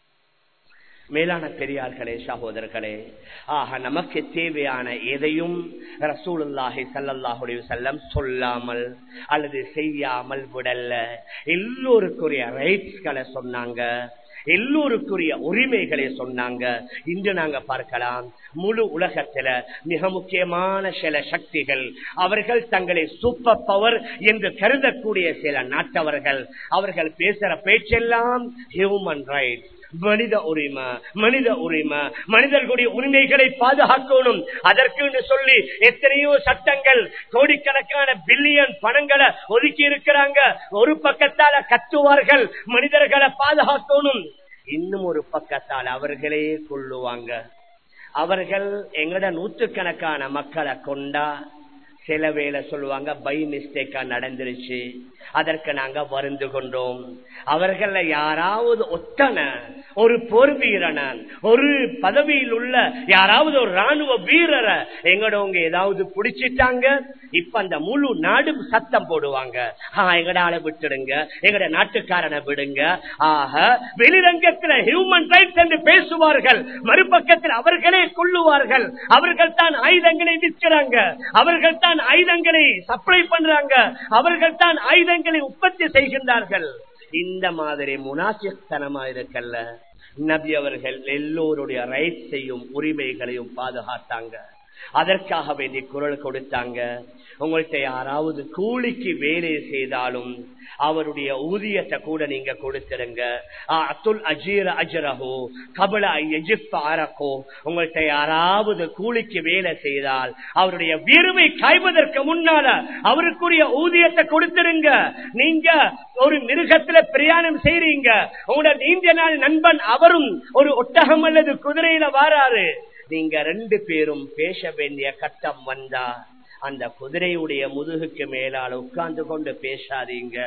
மேலான பெரியார்களே சகோதரர்களே ஆக நமக்கு தேவையான எதையும் ரசூலுல்லாஹி சல்லாஹுடைய செல்லம் சொல்லாமல் அல்லது செய்யாமல் விடல்ல எல்லோருக்குரிய ரைட்ஸ்களை சொன்னாங்க எல்லோருக்குரிய உரிமைகளை சொன்னாங்க இன்று நாங்க பார்க்கலாம் முழு உலகத்துல மிக முக்கியமான சில சக்திகள் அவர்கள் தங்களை சூப்பர் பவர் என்று கருதக்கூடிய சில நாட்டவர்கள் அவர்கள் பேசுற பேச்செல்லாம் ஹியூமன் ரைட்ஸ் மனித உரிமை மனித உரிமை மனிதர்களுடைய உரிமைகளை பாதுகாக்கணும் அதற்கு சொல்லி எத்தனையோ சட்டங்கள் கோடிக்கணக்கான பில்லியன் பணங்களை ஒதுக்கி இருக்கிறாங்க ஒரு பக்கத்தால கத்துவார்கள் மனிதர்களை பாதுகாக்கணும் இன்னும் ஒரு பக்கத்தால் அவர்களே கொள்ளுவாங்க அவர்கள் எங்கட நூற்றுக்கணக்கான மக்களை கொண்டா சில வேலை சொல்லுவாங்க பை மிஸ்டேக்கா நடந்துருச்சு அதற்கு நாங்க வருந்து கொண்டோம் அவர்கள யாராவது ஒத்தன ஒரு போர் வீரன ஒரு பதவியில் உள்ள யாராவது ஒரு ராணுவ வீரரை எங்கடவங்க ஏதாவது பிடிச்சிட்டாங்க இப்ப அந்த முழு நாடு சத்தம் போடுவாங்க எங்கட ஆளை விட்டுடுங்க எங்கட நாட்டுக்காரனை விடுங்க ஆக வெளிரங்கத்தில் ஹியூமன் ரைட்ஸ் என்று பேசுவார்கள் மறுபக்கத்தில் அவர்களே கொள்ளுவார்கள் அவர்கள் தான் ஆயுதங்களை விற்கிறாங்க அவர்கள் தான் ஆயுதங்களை சப்ளை பண்றாங்க அவர்கள் தான் ஆயுதங்களை உற்பத்தி செய்கின்றார்கள் இந்த மாதிரி முனாசித்தனமா இருக்கல்ல நபி அவர்கள் எல்லோருடைய ரைட்ஸையும் உரிமைகளையும் பாதுகாத்தாங்க அதற்காக வேண்டி குரல் கொடுத்தாங்க உங்கள்கிட்ட யாராவது கூலிக்கு வேலை செய்தாலும் அவருடைய ஊதியத்தை கூட நீங்க கொடுத்துருங்க அத்துல் அஜீர அஜரஹோ கபல அரக்கோ உங்கள்கிட்ட யாராவது கூலிக்கு வேலை செய்தால் அவருடைய விருவை காய்வதற்கு முன்னால அவருக்குரிய ஊதியத்தை கொடுத்துருங்க நீங்க ஒரு மிருகத்துல பிரயாணம் செய்றீங்க உங்களோட நீண்ட நாள் நண்பன் அவரும் ஒரு ஒட்டகம் அல்லது குதிரையில வாராரு நீங்க ரெண்டு பேரும் பேச வேண்டிய கட்டம் வந்தா அந்த குதிரையுடைய முதுகுக்கு மேலால் உட்கார்ந்து கொண்டு பேசாதீங்க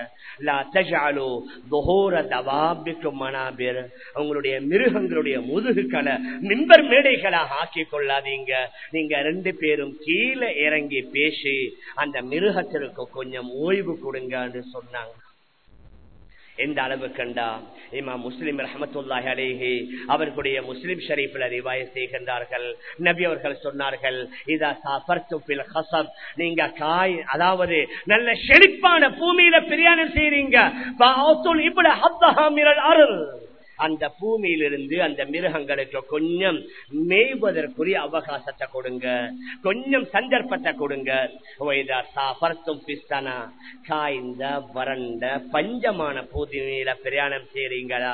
மனாபிர் உங்களுடைய மிருகங்களுடைய முதுகுகளை மின்பர் மேடைகளாக ஆக்கி கொள்ளாதீங்க நீங்க ரெண்டு பேரும் கீழே இறங்கி பேசி அந்த மிருகத்திற்கு கொஞ்சம் ஓய்வு கொடுங்கன்னு சொன்னாங்க எந்த அளவு கண்டா இமா முஸ்லிம் ரஹமத்துல்லாஹி அலேஹி அவர்களுடைய முஸ்லிம் ஷரீஃபில் ரிவாய செய்கின்றார்கள் நபி அவர்கள் சொன்னார்கள் இதா சாஃபர்து ஹசப் நீங்க காய் அதாவது நல்ல செழிப்பான பூமியில பிரயாணம் செய்றீங்க இப்படி ஹத்தஹா மிரல் அருள் அந்த பூமியிலிருந்து அந்த மிருகங்களுக்கு கொஞ்சம் மேய்வதற்குரிய அவகாசத்தை கொடுங்க கொஞ்சம் சந்தர்ப்பத்தை கொடுங்க காய்ந்த வறண்ட பஞ்சமான பூமியில பிரயாணம் செய்றீங்களா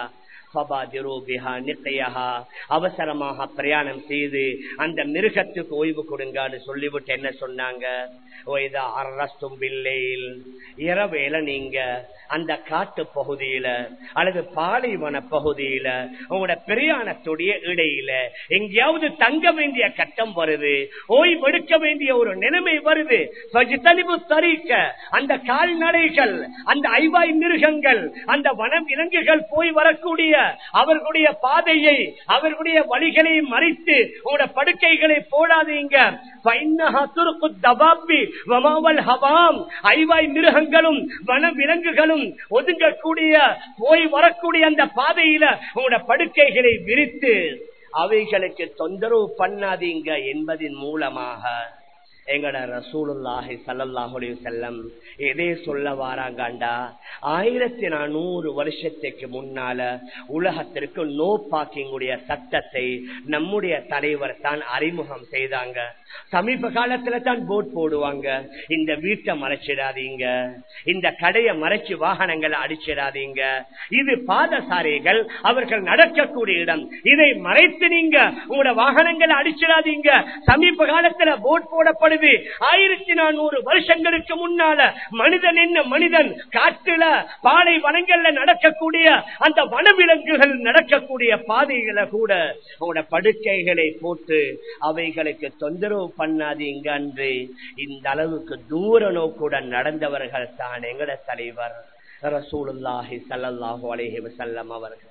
அவசரமாக பிரயாணம் செய்து அந்த மிருகத்துக்கு ஓய்வு கொடுங்கன்னு சொல்லிவிட்டு என்ன சொன்னாங்க இரவேல நீங்க அந்த காட்டு பகுதியில அல்லது பாலைவன பகுதியில உங்களோட பிரயாணத்துடைய இடையில எங்கேயாவது தங்க வேண்டிய கட்டம் வருது ஓய்வெடுக்க வேண்டிய ஒரு நிலைமை வருது தரிக்க அந்த கால்நடைகள் அந்த ஐவாய் மிருகங்கள் அந்த வனம் விலங்குகள் போய் வரக்கூடிய அவர்களுடைய பாதையை அவர்களுடைய வழிகளை மறைத்து உங்களோட படுக்கைகளை போடாதீங்க ஐவாய் மிருகங்களும் வன விலங்குகளும் ஒதுங்கக்கூடிய போய் வரக்கூடிய அந்த பாதையில உங்களோட படுக்கைகளை விரித்து அவைகளுக்கு தொந்தரவு பண்ணாதீங்க என்பதின் மூலமாக எங்கட ரசூலுல்லாஹி சல்லாஹுலி செல்லம் எதே சொல்ல வாராங்கண்டா ஆயிரத்தி நானூறு வருஷத்துக்கு முன்னால உலகத்திற்கு நோ பாக்கிங்குடைய சட்டத்தை நம்முடைய தலைவர் தான் அறிமுகம் செய்தாங்க சமீப காலத்துல தான் போட் போடுவாங்க இந்த வீட்டை மறைச்சிடாதீங்க இந்த கடையை மறைச்சு வாகனங்களை அடிச்சிடாதீங்க இது பாதசாரிகள் அவர்கள் நடக்கக்கூடிய இடம் இதை மறைத்து நீங்க உங்களோட வாகனங்களை அடிச்சிடாதீங்க சமீப காலத்துல போட் போடப்படுது ஆயிரத்தி நானூறு வருஷங்களுக்கு முன்னால மனிதன் என்ன மனிதன் காட்டுல பாலை வனங்கள்ல நடக்கக்கூடிய அந்த வனவிலங்குகள் நடக்கக்கூடிய பாதைகளை கூட உங்களோட படுக்கைகளை போட்டு அவைகளுக்கு தொந்தரவு பண்ணாதீங்க அன்று இந்த அளவுக்கு தூர நோக்குடன் நடந்தவர்கள் தான் எங்கட தலைவர் ரசூலுல்லாஹி சல்லாஹூ அலேஹி வசல்லம் அவர்கள்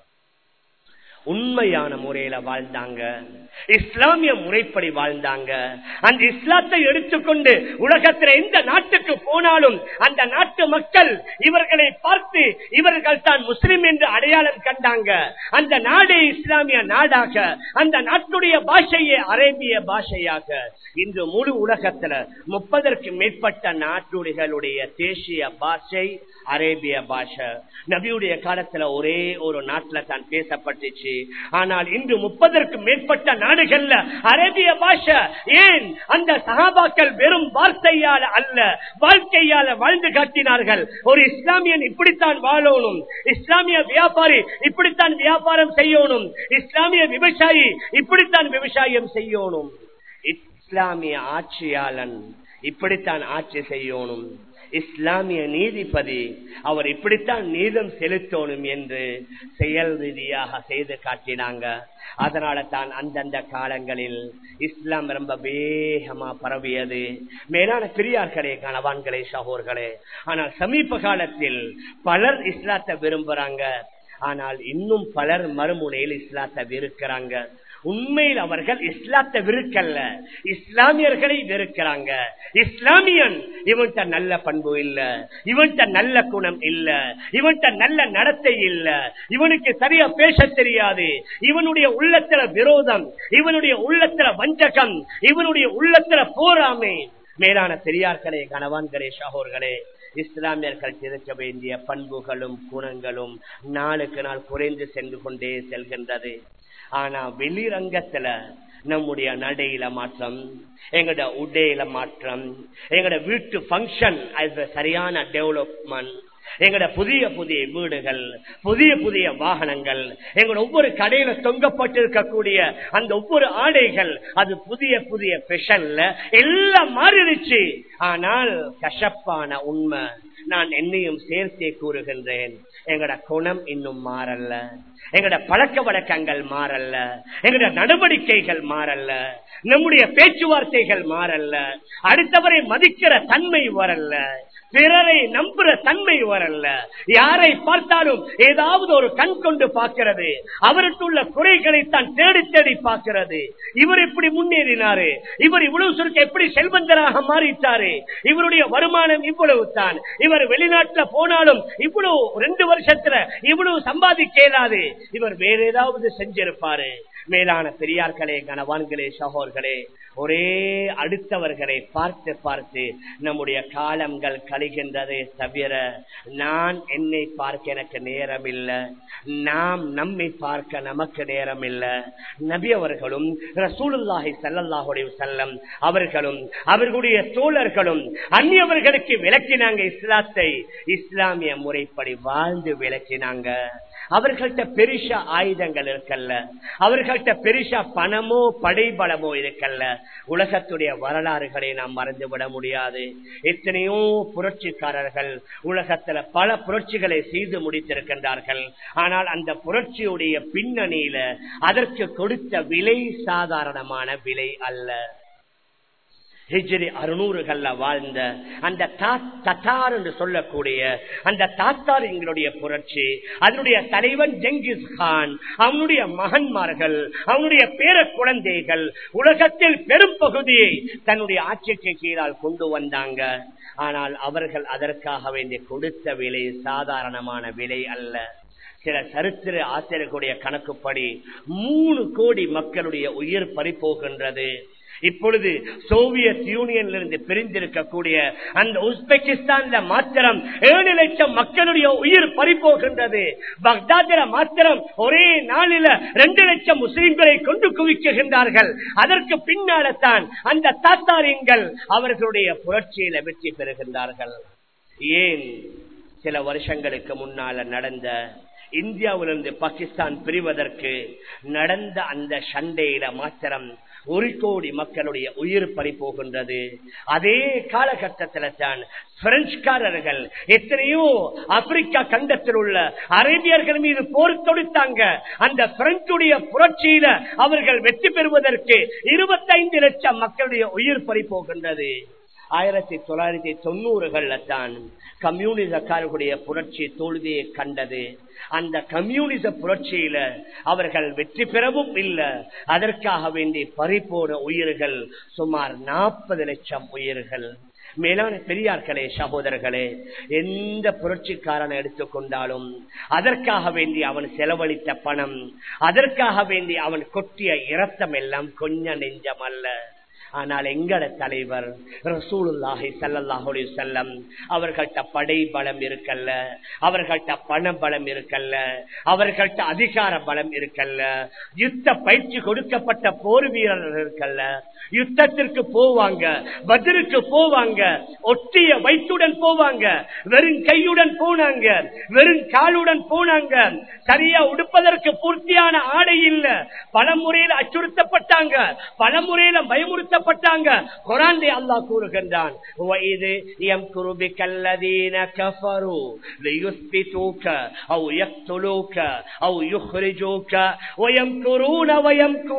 உண்மையான முறையில வாழ்ந்தாங்க இஸ்லாமிய முறைப்படி வாழ்ந்தாங்க அந்த இஸ்லாத்தை எடுத்துக்கொண்டு உலகத்தில் எந்த நாட்டுக்கு போனாலும் அந்த நாட்டு மக்கள் இவர்களை பார்த்து இவர்கள் தான் முஸ்லிம் என்று அடையாளம் கண்டாங்க அந்த நாடே இஸ்லாமிய நாடாக அந்த நாட்டுடைய பாஷையே அரேபிய பாஷையாக இன்று முழு உலகத்துல முப்பதற்கு மேற்பட்ட நாட்டுடைகளுடைய தேசிய பாஷை அரேபிய பாஷை நபியுடைய காலத்துல ஒரே ஒரு நாட்டுல தான் பேசப்பட்டுச்சு ஆனால் இன்று முப்பதற்கு மேற்பட்ட நாடுகள்ல அரேபிய பாஷை ஏன் அந்த சகாபாக்கள் வெறும் வார்த்தையால அல்ல வாழ்க்கையால வாழ்ந்து காட்டினார்கள் ஒரு இஸ்லாமியன் இப்படித்தான் வாழணும் இஸ்லாமிய வியாபாரி இப்படித்தான் வியாபாரம் செய்யணும் இஸ்லாமிய விவசாயி இப்படித்தான் விவசாயம் செய்யணும் இஸ்லாமிய ஆட்சியாளன் இப்படித்தான் ஆட்சி செய்யணும் இஸ்லாமிய நீதிபதி அவர் இப்படித்தான் நீதம் செலுத்தணும் என்று செயல் ரீதியாக செய்து காட்டினாங்க அதனால தான் அந்தந்த காலங்களில் இஸ்லாம் ரொம்ப வேகமா பரவியது மேலான பெரியார்களே கணவான்களே சகோர்களே ஆனால் சமீப காலத்தில் பலர் இஸ்லாத்தை விரும்புறாங்க ஆனால் இன்னும் பலர் மறுமுனையில் இஸ்லாத்தை வெறுக்கிறாங்க உண்மையில் அவர்கள் இஸ்லாத்தை வெறுக்கல்ல இஸ்லாமியர்களை வெறுக்கிறாங்க இஸ்லாமியன் இவன்கிட்ட நல்ல பண்பு இல்ல இவன்கிட்ட நல்ல குணம் இல்ல இவன்கிட்ட நல்ல நடத்தை இல்ல இவனுக்கு சரியா பேச தெரியாது இவனுடைய உள்ளத்துல விரோதம் இவனுடைய உள்ளத்துல வஞ்சகம் இவனுடைய உள்ளத்துல போராமை மேலான பெரியார்களே கணவான்களே சகோர்களே இஸ்லாமியர்கள் இருக்க வேண்டிய பண்புகளும் குணங்களும் நாளுக்கு நாள் குறைந்து சென்று கொண்டே செல்கின்றது ஆனா வெளிரங்கத்துல நம்முடைய நடையில மாற்றம் எங்கட உடையில மாற்றம் எங்கட வீட்டு பங்கன் சரியான டெவலப்மெண்ட் எங்களோட புதிய புதிய வீடுகள் புதிய புதிய வாகனங்கள் எங்களோட ஒவ்வொரு கடையில தொங்கப்பட்டிருக்கக்கூடிய அந்த ஒவ்வொரு ஆடைகள் அது புதிய புதிய பெஷன்ல எல்லாம் மாறிடுச்சு ஆனால் கசப்பான உண்மை நான் என்னையும் சேர்த்தே கூறுகின்றேன் எங்கட குணம் இன்னும் மாறல்ல எங்கட பழக்க வழக்கங்கள் மாறல்ல எங்கட நடவடிக்கைகள் மாறல்ல நம்முடைய பேச்சுவார்த்தைகள் மாறல்ல அடுத்தவரை மதிக்கிற தன்மை வரல்ல பிறரை நம்புற தன்மை வரல்ல யாரை பார்த்தாலும் ஏதாவது ஒரு கண் கொண்டு பார்க்கிறது அவருக்குள்ள குறைகளை தான் தேடி தேடி பார்க்கிறது இவர் இப்படி முன்னேறினாரு இவர் இவ்வளவு சுருக்க எப்படி செல்வந்தராக மாறிட்டாரு இவருடைய வருமானம் இவ்வளவு தான் இவர் வெளிநாட்டுல போனாலும் இவ்வளவு ரெண்டு வருஷத்துல இவ்வளவு சம்பாதிக்க இயலாது இவர் வேற ஏதாவது செஞ்சிருப்பாரு மேலான பெரியார்களே கனவான்களே சகோர்களே ஒரே அடுத்தவர்களை பார்த்து பார்த்து நம்முடைய காலங்கள் கழிகின்றதே தவிர நான் என்னை பார்க்க எனக்கு நேரம் இல்லை நாம் நம்மை பார்க்க நமக்கு நேரம் இல்லை நபி அவர்களும் ரசூலுல்லாஹி சல்லல்லாஹுடைய செல்லம் அவர்களும் அவர்களுடைய தோழர்களும் அந்நியவர்களுக்கு விளக்கினாங்க இஸ்லாத்தை இஸ்லாமிய முறைப்படி வாழ்ந்து விளக்கினாங்க அவர்கள்ட்ட பெருசா ஆயுதங்கள் இருக்கல்ல அவர்கள்ட்ட பெருசா பணமோ படைபலமோ இருக்கல்ல உலகத்துடைய வரலாறுகளை நாம் மறந்து விட முடியாது எத்தனையோ புரட்சிக்காரர்கள் உலகத்துல பல புரட்சிகளை செய்து முடித்திருக்கின்றார்கள் ஆனால் அந்த புரட்சியுடைய பின்னணியில அதற்கு கொடுத்த விலை சாதாரணமான விலை அல்ல ஹிஜ்ரி அறுநூறுகள்ல வாழ்ந்த அந்த தத்தார் என்று சொல்லக்கூடிய அந்த தாத்தார் எங்களுடைய புரட்சி அதனுடைய தலைவன் ஜெங்கிஸ் கான் அவனுடைய மகன்மார்கள் அவனுடைய பேர குழந்தைகள் உலகத்தில் பெரும் பகுதியை தன்னுடைய ஆட்சிக்கு கீழால் கொண்டு வந்தாங்க ஆனால் அவர்கள் அதற்காக வேண்டி கொடுத்த விலை சாதாரணமான விலை அல்ல சில சரித்திர ஆசிரியர்களுடைய கணக்குப்படி மூணு கோடி மக்களுடைய உயிர் பறிப்போகின்றது இப்பொழுது சோவியத் யூனியன்ல இருந்து பிரிந்திருக்கக்கூடிய அந்த உஸ்பெகிஸ்தான்ல மாத்திரம் ஏழு லட்சம் மக்களுடைய உயிர் பறிப்போகின்றது பக்தாதில மாத்திரம் ஒரே நாளில ரெண்டு லட்சம் முஸ்லிம்களை கொண்டு குவிக்குகின்றார்கள் அதற்கு பின்னால்தான் அந்த தாத்தாரியங்கள் அவர்களுடைய புரட்சியில வெற்றி பெறுகின்றார்கள் ஏன் சில வருஷங்களுக்கு முன்னால நடந்த இந்தியாவிலிருந்து பாகிஸ்தான் பிரிவதற்கு நடந்த அந்த சண்டையில மாத்திரம் ஒரு கோடி மக்களுடைய உயிர் பறி போகின்றது அதே காலகட்டத்தில் தான் பிரெஞ்சுக்காரர்கள் எத்தனையோ ஆப்பிரிக்கா கண்டத்தில் உள்ள அரேபியர்கள் மீது போர் தொடுத்தாங்க அந்த பிரெஞ்சுடைய புரட்சியில அவர்கள் வெற்றி பெறுவதற்கு இருபத்தைந்து லட்சம் மக்களுடைய உயிர் பறி போகின்றது ஆயிரத்தி தொள்ளாயிரத்தி தொண்ணூறுகள்ல தான் கம்யூனிசக்காரர்களுடைய புரட்சி தோல்வியை கண்டது அந்த கம்யூனிச புரட்சியில அவர்கள் வெற்றி பெறவும் இல்லை அதற்காக வேண்டி பறிப்போன உயிர்கள் சுமார் நாற்பது லட்சம் உயிர்கள் மேலான பெரியார்களே சகோதரர்களே எந்த புரட்சிக்காரனை எடுத்துக்கொண்டாலும் அதற்காக வேண்டி அவன் செலவழித்த பணம் அதற்காக வேண்டி அவன் கொட்டிய இரத்தம் எல்லாம் கொஞ்ச நெஞ்சம் அல்ல ஆனால் எங்கட தலைவர் ரசூலுல்லாஹி சல்லாஹுலி செல்லம் அவர்கள்ட்ட படை பலம் இருக்கல்ல அவர்கள்ட்ட பண பலம் இருக்கல்ல அவர்கள்ட்ட அதிகார பலம் இருக்கல்ல யுத்த பயிற்சி கொடுக்கப்பட்ட போர் வீரர்கள் இருக்கல்ல யுத்தத்திற்கு போவாங்க பதிலுக்கு போவாங்க ஒட்டிய வயிற்றுடன் போவாங்க வெறும் கையுடன் போனாங்க வெறும் காலுடன் போனாங்க சரியா உடுப்பதற்கு பூர்த்தியான ஆடை இல்ல பல முறையில் அச்சுறுத்தப்பட்டாங்க பல முறையில பயமுறுத்தப்பட்டாங்க குரான்டே அல்லாஹ் கூறுகின்றான் وَإِذْ يَمْكُرُ بِكَ الَّذِينَ كَفَرُوا لِيُثْبِتُوكَ أَوْ يَقْتُلُوكَ أَوْ يُخْرِجُوكَ وَيَمْكُرُونَ وَيَمْكُرُ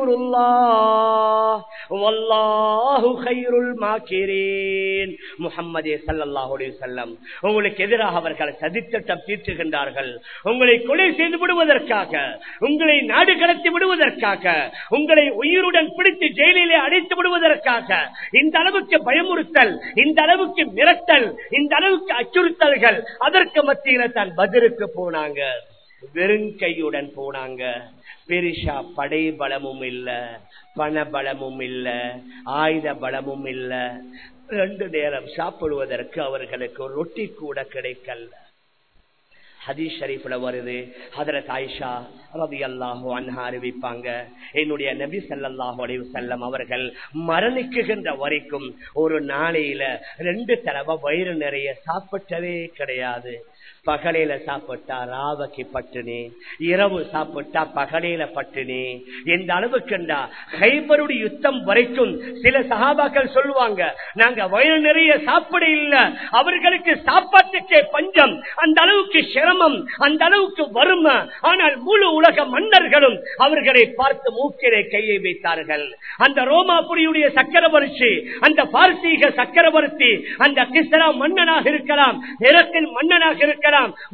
اللَّهُ وَاللَّهُ خَيْرُ الْمَاكِرِينَ முஹம்மதே ஸல்லல்லாஹு அலைஹி வஸல்லம் உங்களுக்கு எதிராக அவர்கள் சதித்திட்டம் தீர்த்துகின்றார்கள் உங்களை கொலை செய்து விடுவதற்காக உங்களை நாடு கடத்தி விடுவதற்காக உங்களை உயிருடன் பிடித்து ஜெயிலிலே அடைத்து விடுவதற்காக இந்த அளவுக்கு பயமுறுத்தல் இந்த அளவுக்கு மிரட்டல் இந்த அளவுக்கு அச்சுறுத்தல்கள் அதற்கு மத்தியில தான் பதிலுக்கு போனாங்க வெறுங்கையுடன் போனாங்க பெரிஷா படை பலமும் இல்ல பண பலமும் இல்ல ஆயுத பலமும் இல்ல ரெண்டு நேரம் சாப்பிடுவதற்கு அவர்களுக்கு ரொட்டி கூட கிடைக்கல ஹதீஸ் ஷரீஃப்ல வருது ஹதரத் ஆயிஷா ரவி அல்லாஹோ அன்ஹா அறிவிப்பாங்க என்னுடைய நபி சல்லாஹூ அலைவு செல்லம் அவர்கள் மரணிக்குகின்ற வரைக்கும் ஒரு நாளையில ரெண்டு தடவை வயிறு நிறைய சாப்பிட்டதே கிடையாது பகலையில சாப்பிட்டா ராவக்கு பட்டினி இரவு சாப்பிட்டா பகலையில பட்டினி எந்த அளவுக்குண்டா ஹைபருடைய யுத்தம் வரைக்கும் சில சகாபாக்கள் சொல்லுவாங்க நாங்க வயிறு நிறைய சாப்பிட இல்ல அவர்களுக்கு சாப்பாட்டுக்கே பஞ்சம் அந்த அளவுக்கு சிரமம் அந்த அளவுக்கு வறுமை ஆனால் முழு உலக மன்னர்களும் அவர்களை பார்த்து மூக்கிலே கையை வைத்தார்கள் அந்த ரோமாபுரியுடைய சக்கரவர்த்தி அந்த பார்சீக சக்கரவர்த்தி அந்த கிஸ்ரா மன்னனாக இருக்கலாம் நிறத்தில் மன்னனாக இருக்கலாம்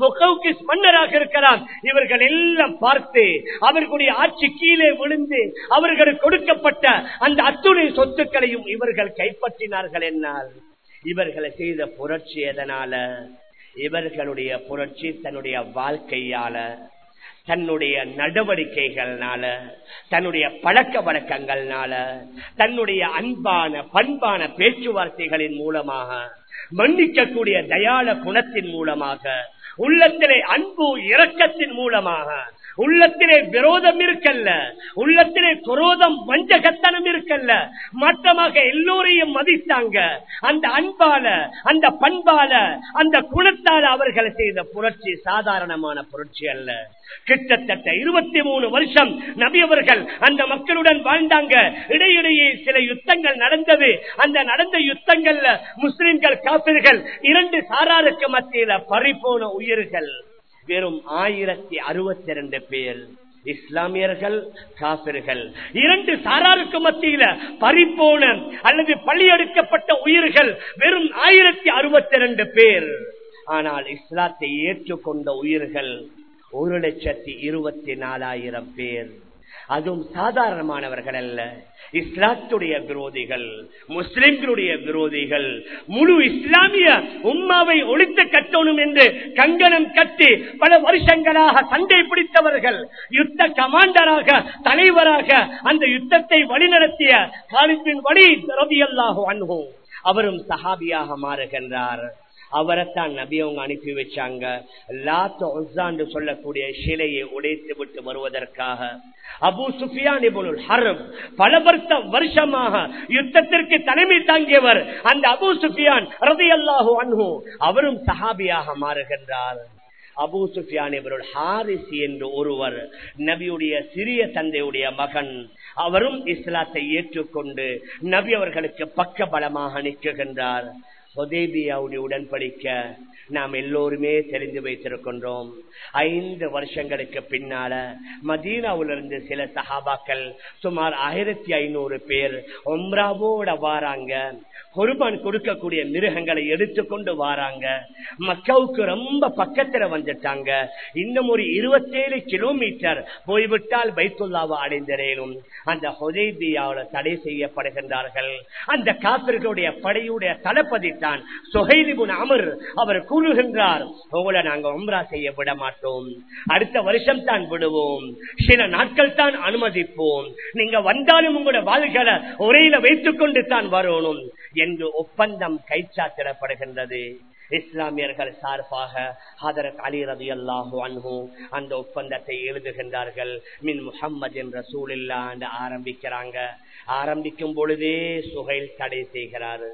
மன்னராக இருக்கலாம் இவர்கள் எல்லாம் பார்த்து அவர்களுடைய ஆட்சி கீழே விழுந்து அவர்களுக்கு கொடுக்கப்பட்ட அந்த அத்துணை சொத்துக்களையும் இவர்கள் கைப்பற்றினார்கள் என்னால் இவர்களை செய்த புரட்சி எதனால இவர்களுடைய புரட்சி தன்னுடைய வாழ்க்கையால தன்னுடைய நடவடிக்கைகள்னால தன்னுடைய பழக்க வழக்கங்கள்னால தன்னுடைய அன்பான பண்பான பேச்சுவார்த்தைகளின் மூலமாக மன்னிக்கக்கூடிய தயாள குணத்தின் மூலமாக உள்ளத்திலே அன்பு இரக்கத்தின் மூலமாக உள்ளத்திலே விரோதம் இருக்கல்ல உள்ளத்திலே குரோதம் வஞ்சகத்தனம் இருக்கல்ல மாற்றமாக எல்லோரையும் மதித்தாங்க அந்த அன்பால அந்த பண்பால அந்த குணத்தால அவர்கள் செய்த புரட்சி சாதாரணமான புரட்சி அல்ல கிட்டத்தட்ட இருபத்தி மூணு வருஷம் நபி அவர்கள் அந்த மக்களுடன் வாழ்ந்தாங்க இடையிடையே சில யுத்தங்கள் நடந்தது அந்த நடந்த யுத்தங்கள்ல முஸ்லிம்கள் காப்பிர்கள் இரண்டு சாராருக்கு மத்தியில பறிப்போன உயிர்கள் வெறும் ஆயிரத்தி அறுபத்தி இரண்டு பேர் இஸ்லாமியர்கள் காபிர்கள் இரண்டு சாராருக்கு மத்தியில பறிப்போன அல்லது பள்ளியெடுக்கப்பட்ட உயிர்கள் வெறும் ஆயிரத்தி அறுபத்தி இரண்டு பேர் ஆனால் இஸ்லாத்தை ஏற்றுக்கொண்ட உயிர்கள் ஒரு லட்சத்தி இருபத்தி நாலாயிரம் பேர் அதுவும் சாதாரணமானவர்கள் அல்ல இஸ்லாத்துடைய விரோதிகள் முஸ்லிம்களுடைய விரோதிகள் முழு இஸ்லாமிய உம்மாவை ஒழித்து கட்டணும் என்று கங்கணம் கட்டி பல வருஷங்களாக சண்டை பிடித்தவர்கள் யுத்த கமாண்டராக தலைவராக அந்த யுத்தத்தை வழிநடத்திய காலிப்பின் வழி ரவியல்லாக அணுகும் அவரும் சஹாபியாக மாறுகின்றார் அவரைத்தான் நபி அவங்க அனுப்பி வச்சாங்க லாத்து ஒசான்னு சொல்லக்கூடிய சிலையை உடைத்து விட்டு வருவதற்காக அபு சுஃபியான் ஹரம் பல வருஷ வருஷமாக யுத்தத்திற்கு தலைமை தாங்கியவர் அந்த அபு சுஃபியான் ரதி அல்லாஹு அன்ஹு அவரும் சஹாபியாக மாறுகின்றார் அபு சுஃபியான் இவருள் ஹாரிசி என்று ஒருவர் நபியுடைய சிறிய தந்தையுடைய மகன் அவரும் இஸ்லாத்தை ஏற்றுக்கொண்டு நபி அவர்களுக்கு பக்க பலமாக நிற்குகின்றார் ஹொதேபியாவுடைய உடன்படிக்க நாம் எல்லோருமே தெரிந்து வைத்திருக்கின்றோம் ஐந்து வருஷங்களுக்கு பின்னால மதீனாவிலிருந்து சில சஹாபாக்கள் சுமார் ஆயிரத்தி ஐநூறு பேர் ஒம்ராவோட வாராங்க குர்பான் கொடுக்கக்கூடிய மிருகங்களை எடுத்துக்கொண்டு வாராங்க மக்காவுக்கு ரொம்ப பக்கத்துல வந்துட்டாங்க இன்னும் ஒரு இருபத்தேழு கிலோமீட்டர் போய்விட்டால் பைத்துல்லாவை அடைந்திரேனும் அந்த ஹொதேபியாவில் தடை செய்யப்படுகின்றார்கள் அந்த காப்பிர்களுடைய படையுடைய தளபதி தான் சுகைதிபுன் அமர் அவர் கூறுகின்றார் உங்களை நாங்க உம்ரா செய்ய விட மாட்டோம் அடுத்த வருஷம் தான் விடுவோம் சில நாட்கள் தான் அனுமதிப்போம் நீங்க வந்தாலும் உங்களோட வாழ்களை ஒரேல வைத்துக் கொண்டு தான் வரணும் என்று ஒப்பந்தம் கைச்சாத்திடப்படுகின்றது இஸ்லாமியர்கள் சார்பாக ஹதரத் அலி ரதி அல்லாஹு அன்ஹு அந்த ஒப்பந்தத்தை எழுதுகின்றார்கள் மின் முகம்மது என்ற சூழல்லா என்று ஆரம்பிக்கிறாங்க ஆரம்பிக்கும் பொழுதே சுகைல் தடை செய்கிறாரு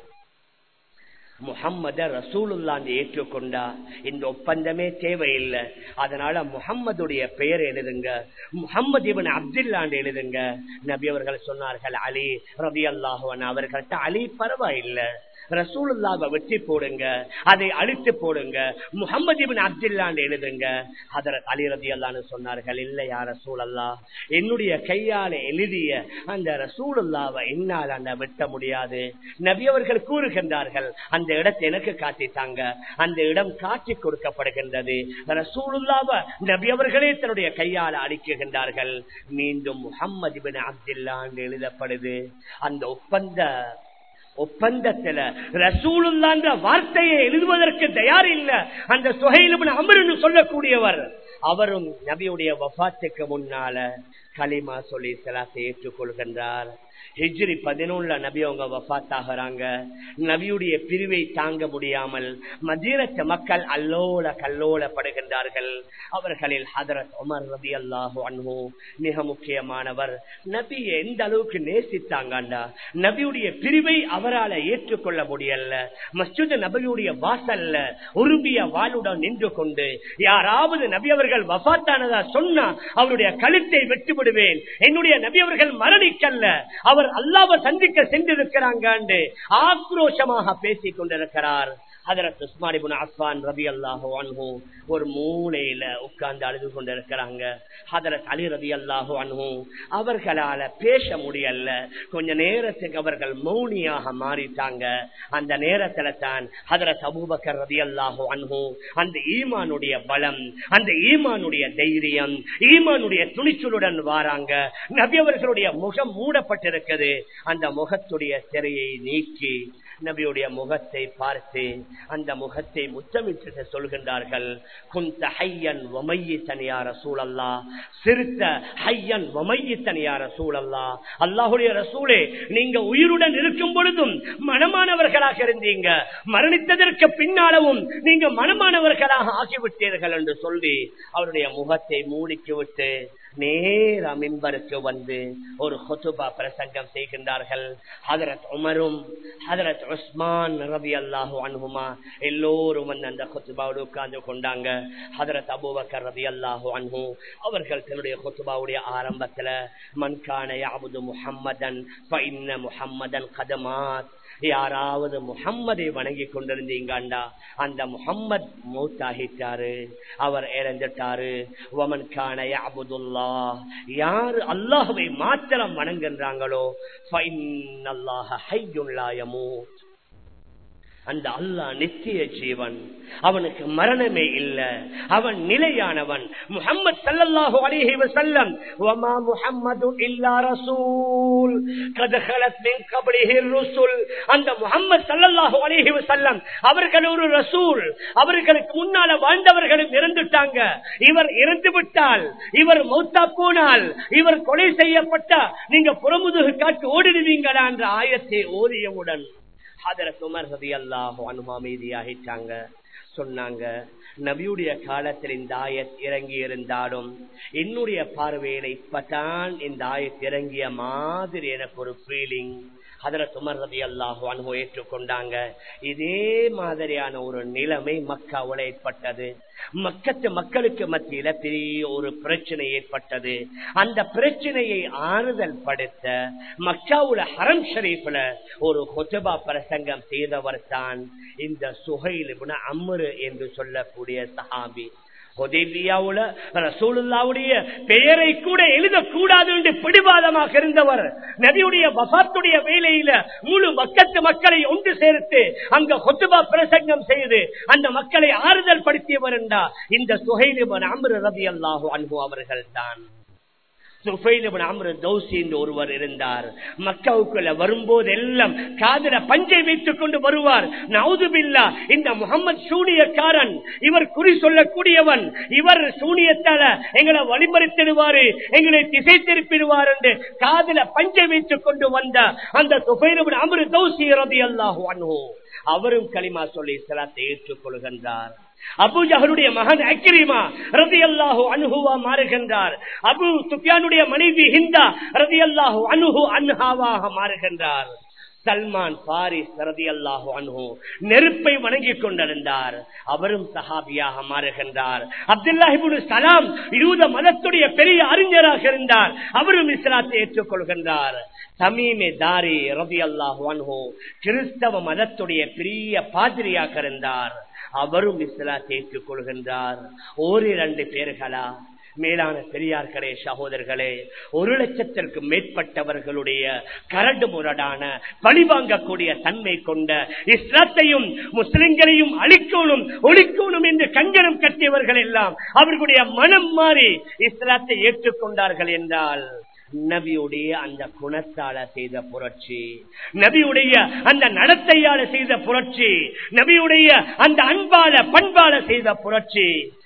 முகம்மத ரசூலுல்லாந்து ஏற்றுக்கொண்டா இந்த ஒப்பந்தமே தேவையில்லை அதனால முகம்மதுடைய பெயர் எழுதுங்க முகம்மது இவன் அப்துல்லாண்டு எழுதுங்க நபி அவர்கள் சொன்னார்கள் அலி ரபி அல்லாஹுவன் அவர்கள்ட்ட அலி பரவாயில்லை ரசூலுல்லாவை வெட்டி போடுங்க அதை அழித்து போடுங்க முகமது இபின் அப்துல்லான்னு எழுதுங்க அதர அலி ரதி அல்லான்னு சொன்னார்கள் இல்லை யார் ரசூல் அல்லா என்னுடைய கையால எழுதிய அந்த ரசூலுல்லாவை என்னால் அந்த வெட்ட முடியாது நபி அவர்கள் கூறுகின்றார்கள் அந்த இடத்தை எனக்கு காட்டித்தாங்க அந்த இடம் காட்டி கொடுக்கப்படுகின்றது ரசூலுல்லாவை நபி அவர்களே தன்னுடைய கையால அழிக்குகின்றார்கள் மீண்டும் முகம்மது பின் அப்துல்லான்னு எழுதப்படுது அந்த ஒப்பந்த ஒப்பந்தத்துல ரசூலுல்லான்ற வார்த்தையை எழுதுவதற்கு தயார் இல்ல அந்த சுகையிலும் அமருன்னு சொல்லக்கூடியவர் அவரும் நபியுடைய வபாத்துக்கு முன்னால களிமா சொல்லி சிலாத்தை ஏற்றுக்கொள்கின்றார் ஹிஜ்ரி பதினொன்னுல நபி அவங்க வஃத் ஆகிறாங்க நபியுடைய பிரிவை தாங்க முடியாமல் மதீரத்து மக்கள் அல்லோல கல்லோலப்படுகின்றார்கள் அவர்களில் ஹதரத் உமர் ரபி அல்லாஹு அன்ஹு மிக முக்கியமானவர் நபியை எந்த அளவுக்கு நேசித்தாங்கண்டா நபியுடைய பிரிவை அவரால் ஏற்றுக்கொள்ள முடியல மஸ்ஜித் நபியுடைய வாசல்ல உருபிய வாளுடன் நின்று கொண்டு யாராவது நபி அவர்கள் வஃத்தானதா சொன்னா அவருடைய கழுத்தை வெட்டு விடுவேன் என்னுடைய நபி அவர்கள் மரணிக்கல்ல அவர் அல்லாவை சந்திக்க சென்றிருக்கிறாங்க ஆக்ரோஷமாக பேசிக் கொண்டிருக்கிறார் ஹதரத் உஸ்மானிபுன் அஸ்வான் ரபி அல்லாஹு அன்ஹு ஒரு மூலையில உட்கார்ந்து அழுது கொண்டிருக்கிறாங்க ஹதரத் அலி ரபி அல்லாஹு அன்ஹு அவர்களால பேச முடியல கொஞ்ச நேரத்துக்கு அவர்கள் மௌனியாக மாறிட்டாங்க அந்த நேரத்துல தான் ஹதரத் அபூபக்கர் ரபி அல்லாஹு அன்ஹு அந்த ஈமானுடைய பலம் அந்த ஈமானுடைய தைரியம் ஈமானுடைய துணிச்சலுடன் வாராங்க நபி அவர்களுடைய முகம் மூடப்பட்டிருக்கிறது அந்த முகத்துடைய திரையை நீக்கி நபியுடைய முகத்தை பார்த்து அந்த முகத்தை முத்தமிட்டு சொல்கின்றார்கள் குந்த ஹையன் வமையி தனியார சூழல்லா சிறுத்த ஹையன் வமையி தனியார சூழல்லா அல்லாஹுடைய ரசூலே நீங்க உயிருடன் இருக்கும் பொழுதும் மனமானவர்களாக இருந்தீங்க மரணித்ததற்கு பின்னாலவும் நீங்க மனமானவர்களாக ஆகிவிட்டீர்கள் என்று சொல்லி அவருடைய முகத்தை மூடிக்கு விட்டு நேர மின்பருக்கு வந்து ஒரு ஹொசுபா பிரசங்கம் செய்கின்றார்கள் ஹதரத் உமரும் ஹதரத் உஸ்மான் ரவி அல்லாஹு அனுகுமா எல்லோரும் வந்து அந்த ஹொசுபாவோடு உட்கார்ந்து கொண்டாங்க ஹதரத் அபூபக்கர் ரவி அல்லாஹு அன்ஹு அவர்கள் தன்னுடைய ஹொசுபாவுடைய ஆரம்பத்துல மன்கான யாபுது முஹம்மதன் முஹம்மதன் கதமாத் யாராவது முகம்மதை வணங்கி கொண்டிருந்தீங்கண்டா அந்த முகம்மது மூத்தாகிட்டாரு அவர் இறந்துட்டாரு ஒமன் கான அபுதுல்லா யாரு அல்லாஹுவை மாத்திரம் வணங்குகின்றாங்களோ அல்லாஹ ஹையுல்லாயமூத் அந்த அல்லாஹ் நித்திய ஜீவன் அவனுக்கு மரணமே இல்ல அவன் நிலையானவன் முகமது சல்லல்லாஹு அலைஹி வஸல்லம் வமா முஹம்மது இல்லா ரசூல் قد خلت من قبله الرسل அந்த முஹம்மது ஸல்லல்லாஹு அலைஹி வஸல்லம் அவர்கள் ஒரு ரசூல் அவர்களுக்கு முன்னால வாழ்ந்தவர்களும் இறந்துட்டாங்க இவர் இறந்து விட்டால் இவர் மௌத்தா போனால் இவர் கொலை செய்யப்பட்டா நீங்க புறமுதுகு காட்டு ஓடிடுவீங்களா என்ற ஆயத்தை ஓதியவுடன் ஹதரத் உமர் ரதி அல்லாஹு அனுமா மீதியாகிட்டாங்க சொன்னாங்க நபியுடைய காலத்தில் இந்த ஆயத் இறங்கி இருந்தாலும் என்னுடைய பார்வையில இப்பதான் இந்த ஆயத் இறங்கிய மாதிரி எனக்கு ஒரு ஃபீலிங் ஹதரத் உமர் ரதி அல்லாஹு அனுபவம் ஏற்றுக்கொண்டாங்க இதே மாதிரியான ஒரு நிலைமை மக்காவுல ஏற்பட்டது மக்கத்து மக்களுக்கு மத்தியில பெரிய ஒரு பிரச்சனை ஏற்பட்டது அந்த பிரச்சனையை ஆறுதல் படுத்த மக்காவுல ஹரம் ஷரீஃப்ல ஒரு ஹொசபா பிரசங்கம் செய்தவர் தான் இந்த சுகைல் அம்ரு என்று சொல்லக்கூடிய சஹாபி ரசூலுல்லாவுடைய பெயரை கூட எழுதக்கூடாது என்று பிடிவாதமாக இருந்தவர் நபியுடைய வசாத்துடைய வேலையில முழு மக்கத்து மக்களை ஒன்று சேர்த்து அங்க கொத்துபா பிரசங்கம் செய்து அந்த மக்களை ஆறுதல் படுத்தியவர் என்றா இந்த சுகைலிபன் அம்ரு ரவி அல்லாஹு அன்பு அவர்கள் தான் ஒருவர் இருந்தார் மக்காவுக்குள்ள வரும்போது எல்லாம் காதல பஞ்சை வைத்துக் கொண்டு வருவார் நவுதுபில்லா இந்த முகமது சூனியக்காரன் இவர் குறி சொல்லக்கூடியவன் இவர் சூனியத்தால எங்களை வழிமறித்திடுவாரு எங்களை திசை திருப்பிடுவார் என்று காதல பஞ்சை வைத்துக் கொண்டு வந்த அந்த துபைரவன் அமரு தௌசி ரதி அல்லாஹு அன்ஹு அவரும் களிமா சொல்லி இஸ்லாத்தை ஏற்றுக்கொள்கின்றார் அபு ஜஹருடைய மகன் அக்கிரிமா ரதி அல்லாஹு அனுகுவா மாறுகின்றார் அபு சுஃபியானுடைய மனைவி ஹிந்தா ரதி அல்லாஹு அனுகு அன்ஹாவாக மாறுகின்றார் சல்மான் பாரிஸ் ரதி அல்லாஹு அனுகு நெருப்பை வணங்கிக் கொண்டிருந்தார் அவரும் சஹாபியாக மாறுகின்றார் அப்துல்லாஹிபுல் சலாம் யூத மதத்துடைய பெரிய அறிஞராக இருந்தார் அவரும் இஸ்லாத்தை ஏற்றுக்கொள்கின்றார் சமீமே தாரி ரவி அல்லாஹு அன்ஹு கிறிஸ்தவ மதத்துடைய பெரிய பாதிரியாக இருந்தார் அவரும் இஸ்லாத்தை ஏற்றுக் கொள்கின்றார் ஓரிரண்டு பேர்களா மேலான பெரியார்களே சகோதரர்களே ஒரு லட்சத்திற்கு மேற்பட்டவர்களுடைய கரடு முரடான பழிவாங்கக்கூடிய தன்மை கொண்ட இஸ்லாத்தையும் முஸ்லிம்களையும் அழிக்கணும் ஒழிக்கணும் என்று கங்கணம் கட்டியவர்கள் எல்லாம் அவர்களுடைய மனம் மாறி இஸ்லாத்தை ஏற்றுக்கொண்டார்கள் என்றால் நபியுடைய அந்த குணத்தால செய்த புரட்சி நபியுடைய அந்த நடத்தையால செய்த புரட்சி நபியுடைய அந்த அன்பால பண்பால செய்த புரட்சி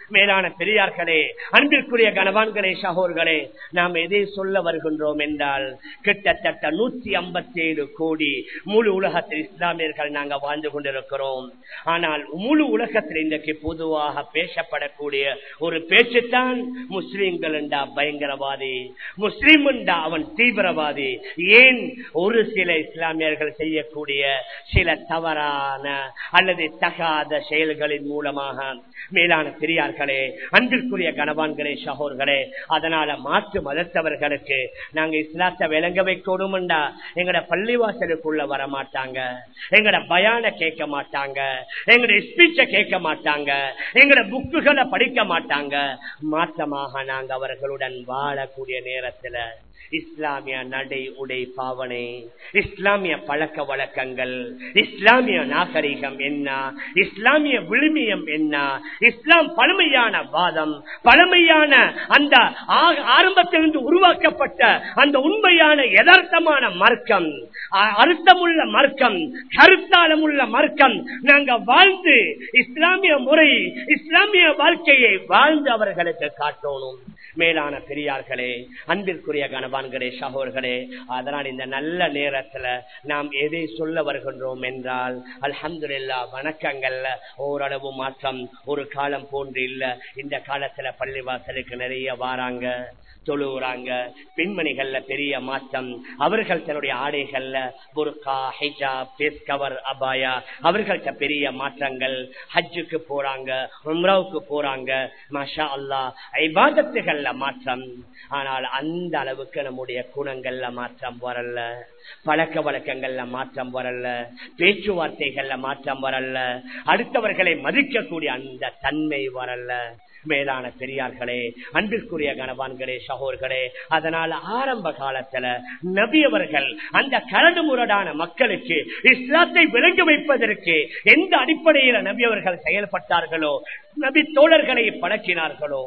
மேலான பெரியார்களே அன்பிற்குரிய கனவான்களே சகோர்களே நாம் எதை சொல்ல வருகின்றோம் என்றால் கிட்டத்தட்ட நூத்தி ஐம்பத்தி ஏழு கோடி முழு உலகத்தில் இஸ்லாமியர்கள் நாங்கள் வாழ்ந்து கொண்டிருக்கிறோம் ஆனால் முழு உலகத்தில் இன்றைக்கு பொதுவாக பேசப்படக்கூடிய ஒரு பேச்சுத்தான் முஸ்லிம்கள் என்றா பயங்கரவாதி முஸ்லிம் என்றா அவன் தீவிரவாதி ஏன் ஒரு சில இஸ்லாமியர்கள் செய்யக்கூடிய சில தவறான அல்லது தகாத செயல்களின் மூலமாக மேலான பெரியார்களே அன்பிற்குரிய கனவான்களே சகோர்களே அதனால மாற்று மதத்தவர்களுக்கு நாங்க இஸ்லாத்தை விளங்க வைக்கணும்டா எங்கட பள்ளிவாசலுக்குள்ள வர மாட்டாங்க எங்கட பயான கேட்க மாட்டாங்க எங்கட ஸ்பீச்ச கேட்க மாட்டாங்க எங்கட புக்குகளை படிக்க மாட்டாங்க மாற்றமாக நாங்க அவர்களுடன் வாழக்கூடிய நேரத்துல இஸ்லாமிய நடை உடை பாவனை இஸ்லாமிய பழக்க வழக்கங்கள் இஸ்லாமிய நாகரிகம் என்ன இஸ்லாமிய விழுமியம் என்ன இஸ்லாம் பழமையான வாதம் பழமையான அந்த ஆரம்பத்திலிருந்து உருவாக்கப்பட்ட அந்த உண்மையான யதார்த்தமான மார்க்கம் அர்த்தமுள்ள மார்க்கம் கருத்தாளமுள்ள மார்க்கம் நாங்க வாழ்ந்து இஸ்லாமிய முறை இஸ்லாமிய வாழ்க்கையை வாழ்ந்து அவர்களுக்கு காட்டணும் மேலான பெரியார்களே அன்பிற்குரிய கணவான்களே சகோர்களே அதனால் இந்த நல்ல நேரத்துல நாம் எதை சொல்ல வருகின்றோம் என்றால் அல்ஹம்துல்லா வணக்கங்கள்ல ஓரளவு மாற்றம் ஒரு காலம் போன்று இல்ல இந்த காலத்துல பள்ளிவாசலுக்கு நிறைய வாராங்க தொழுகிறாங்க பெண்மணிகள்ல பெரிய மாற்றம் அவர்கள் தன்னுடைய ஆடைகள்ல புர்கா ஹிஜாப் பேஸ் கவர் அபாயா அவர்கள்ட்ட பெரிய மாற்றங்கள் ஹஜ்ஜுக்கு போறாங்க உம்ராவுக்கு போறாங்க மஷா அல்லா ஐபாதத்துகள்ல மாற்றம் ஆனால் அந்த அளவுக்கு நம்முடைய குணங்கள்ல மாற்றம் வரல பழக்க வழக்கங்கள்ல மாற்றம் வரல பேச்சுவார்த்தைகள்ல மாற்றம் வரல அடுத்தவர்களை மதிக்கக்கூடிய அந்த தன்மை வரல மேலான பெரியார்களே அன்பிற்குரிய கணவான்களே சகோர்களே அதனால ஆரம்ப காலத்துல நபி அவர்கள் அந்த கரடு முரடான மக்களுக்கு இஸ்லாத்தை விளங்கி வைப்பதற்கு எந்த அடிப்படையில நபி அவர்கள் செயல்பட்டார்களோ நபி தோழர்களை பழக்கினார்களோ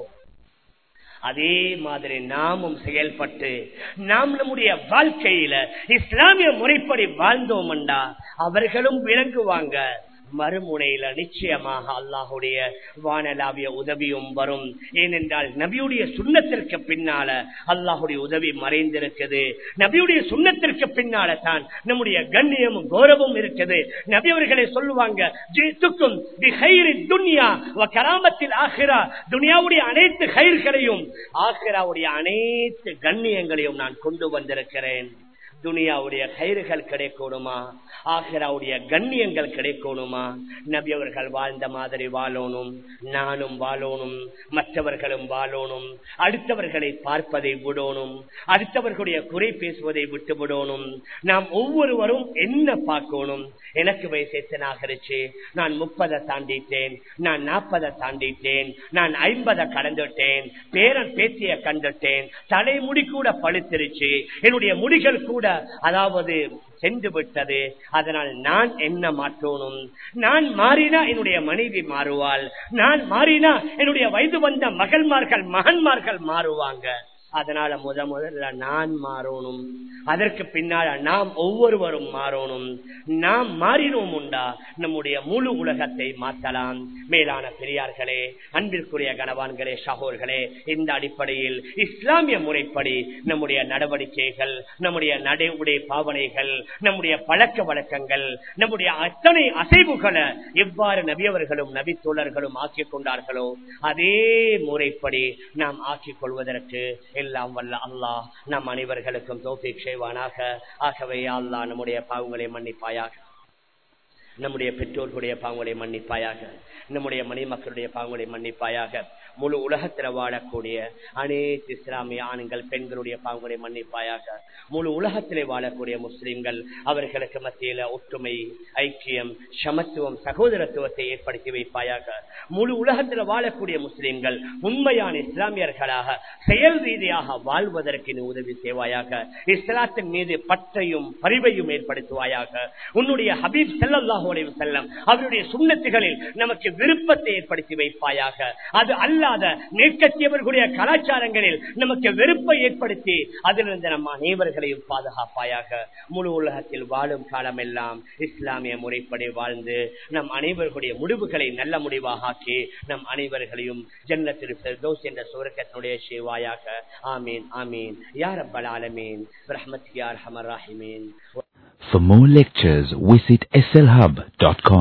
அதே மாதிரி நாமும் செயல்பட்டு நாம் நம்முடைய வாழ்க்கையில இஸ்லாமிய முறைப்படி வாழ்ந்தோம்டா அவர்களும் விளங்குவாங்க மறுமுனையில நிச்சயமாக அல்லாஹுடைய வானலாவிய உதவியும் வரும் ஏனென்றால் நபியுடைய சுண்ணத்திற்கு பின்னால அல்லாஹுடைய உதவி மறைந்திருக்குது நபியுடைய சுண்ணத்திற்கு பின்னால தான் நம்முடைய கண்ணியமும் கௌரவம் இருக்குது நபி அவர்களை சொல்லுவாங்க ஜித்துக்கும் துன்யா கராமத்தில் ஆகிறா துனியாவுடைய அனைத்து கயிர்களையும் ஆகிராவுடைய அனைத்து கண்ணியங்களையும் நான் கொண்டு வந்திருக்கிறேன் துனியாவுடைய கயிறுகள் கிடைக்கணுமா ஆகிராவுடைய கண்ணியங்கள் கிடைக்கணுமா நபி அவர்கள் வாழ்ந்த மாதிரி வாழணும் நானும் வாழணும் மற்றவர்களும் வாழணும் அடுத்தவர்களை பார்ப்பதை விடணும் அடுத்தவர்களுடைய குறை பேசுவதை விட்டு விடணும் நாம் ஒவ்வொருவரும் என்ன பார்க்கணும் எனக்கு வயசு எத்தனை ஆகிருச்சு நான் முப்பதை தாண்டிட்டேன் நான் நாற்பதை தாண்டிட்டேன் நான் ஐம்பதை கடந்துட்டேன் பேரன் பேத்திய கண்டுட்டேன் தலைமுடி கூட பழுத்திருச்சு என்னுடைய முடிகள் கூட அதாவது சென்று விட்டது அதனால் நான் என்ன மாற்றணும் நான் மாறினா என்னுடைய மனைவி மாறுவாள் நான் மாறினா என்னுடைய வயது வந்த மகள்மார்கள் மகன்மார்கள் மாறுவாங்க அதனால முத முதல்ல நான் மாறணும் அதற்கு பின்னால் நாம் ஒவ்வொருவரும் மாறணும் நாம் மாறினோம் உண்டா நம்முடைய முழு உலகத்தை மாற்றலாம் மேலான பெரியார்களே அன்பிற்குரிய கனவான்களே சகோர்களே இந்த அடிப்படையில் இஸ்லாமிய முறைப்படி நம்முடைய நடவடிக்கைகள் நம்முடைய நடை உடை பாவனைகள் நம்முடைய பழக்க வழக்கங்கள் நம்முடைய அத்தனை அசைவுகளை எவ்வாறு நபியவர்களும் நபி தோழர்களும் ஆக்கிக் கொண்டார்களோ அதே முறைப்படி நாம் ஆக்கிக் கொள்வதற்கு எல்லாம் வல்ல அல்லாஹ் நம் அனைவர்களுக்கும் தோப்பிக் செய்வானாக ஆகவே அல்லா நம்முடைய பாவங்களை மன்னிப்பாயாக நம்முடைய பெற்றோர்களுடைய பாவங்களை மன்னிப்பாயாக நம்முடைய மணிமக்களுடைய பாவங்களை மன்னிப்பாயாக முழு உலகத்தில் வாழக்கூடிய அனைத்து இஸ்லாமிய ஆண்கள் பெண்களுடைய பாவங்களை மன்னிப்பாயாக முழு உலகத்திலே வாழக்கூடிய முஸ்லிம்கள் அவர்களுக்கு மத்தியில ஒற்றுமை ஐக்கியம் சமத்துவம் சகோதரத்துவத்தை ஏற்படுத்தி வைப்பாயாக முழு உலகத்தில் வாழக்கூடிய முஸ்லிம்கள் உண்மையான இஸ்லாமியர்களாக செயல் ரீதியாக வாழ்வதற்கு நீ உதவி செய்வாயாக இஸ்லாத்தின் மீது பற்றையும் பரிவையும் ஏற்படுத்துவாயாக உன்னுடைய ஹபீப் செல்லல்லாஹு அலைஹி வஸல்லம் அவருடைய சுண்ணத்துகளில் நமக்கு விருப்பத்தை ஏற்படுத்தி வைப்பாயாக அது அல்லாத மேற்கத்தியவர்களுடைய கலாச்சாரங்களில் நமக்கு வெறுப்பை ஏற்படுத்தி அதிலிருந்து நம் அனைவர்களையும் பாதுகாப்பாயாக முழு உலகத்தில் வாழும் காலமெல்லாம் இஸ்லாமிய முறைப்படி வாழ்ந்து நம் அனைவர்களுடைய முடிவுகளை நல்ல முடிவாக ஆக்கி நம் அனைவர்களையும் ஜன்னத்தில் ஃபிர்தௌஸ் என்ற சுவர்க்கத்தினுடைய சேவாயாக ஆமீன் ஆமீன் யா ரப்பல் ஆலமீன் ரஹ்மத் யா அர்ஹமர் ராஹிமீன் For more lectures, visit slhub.com.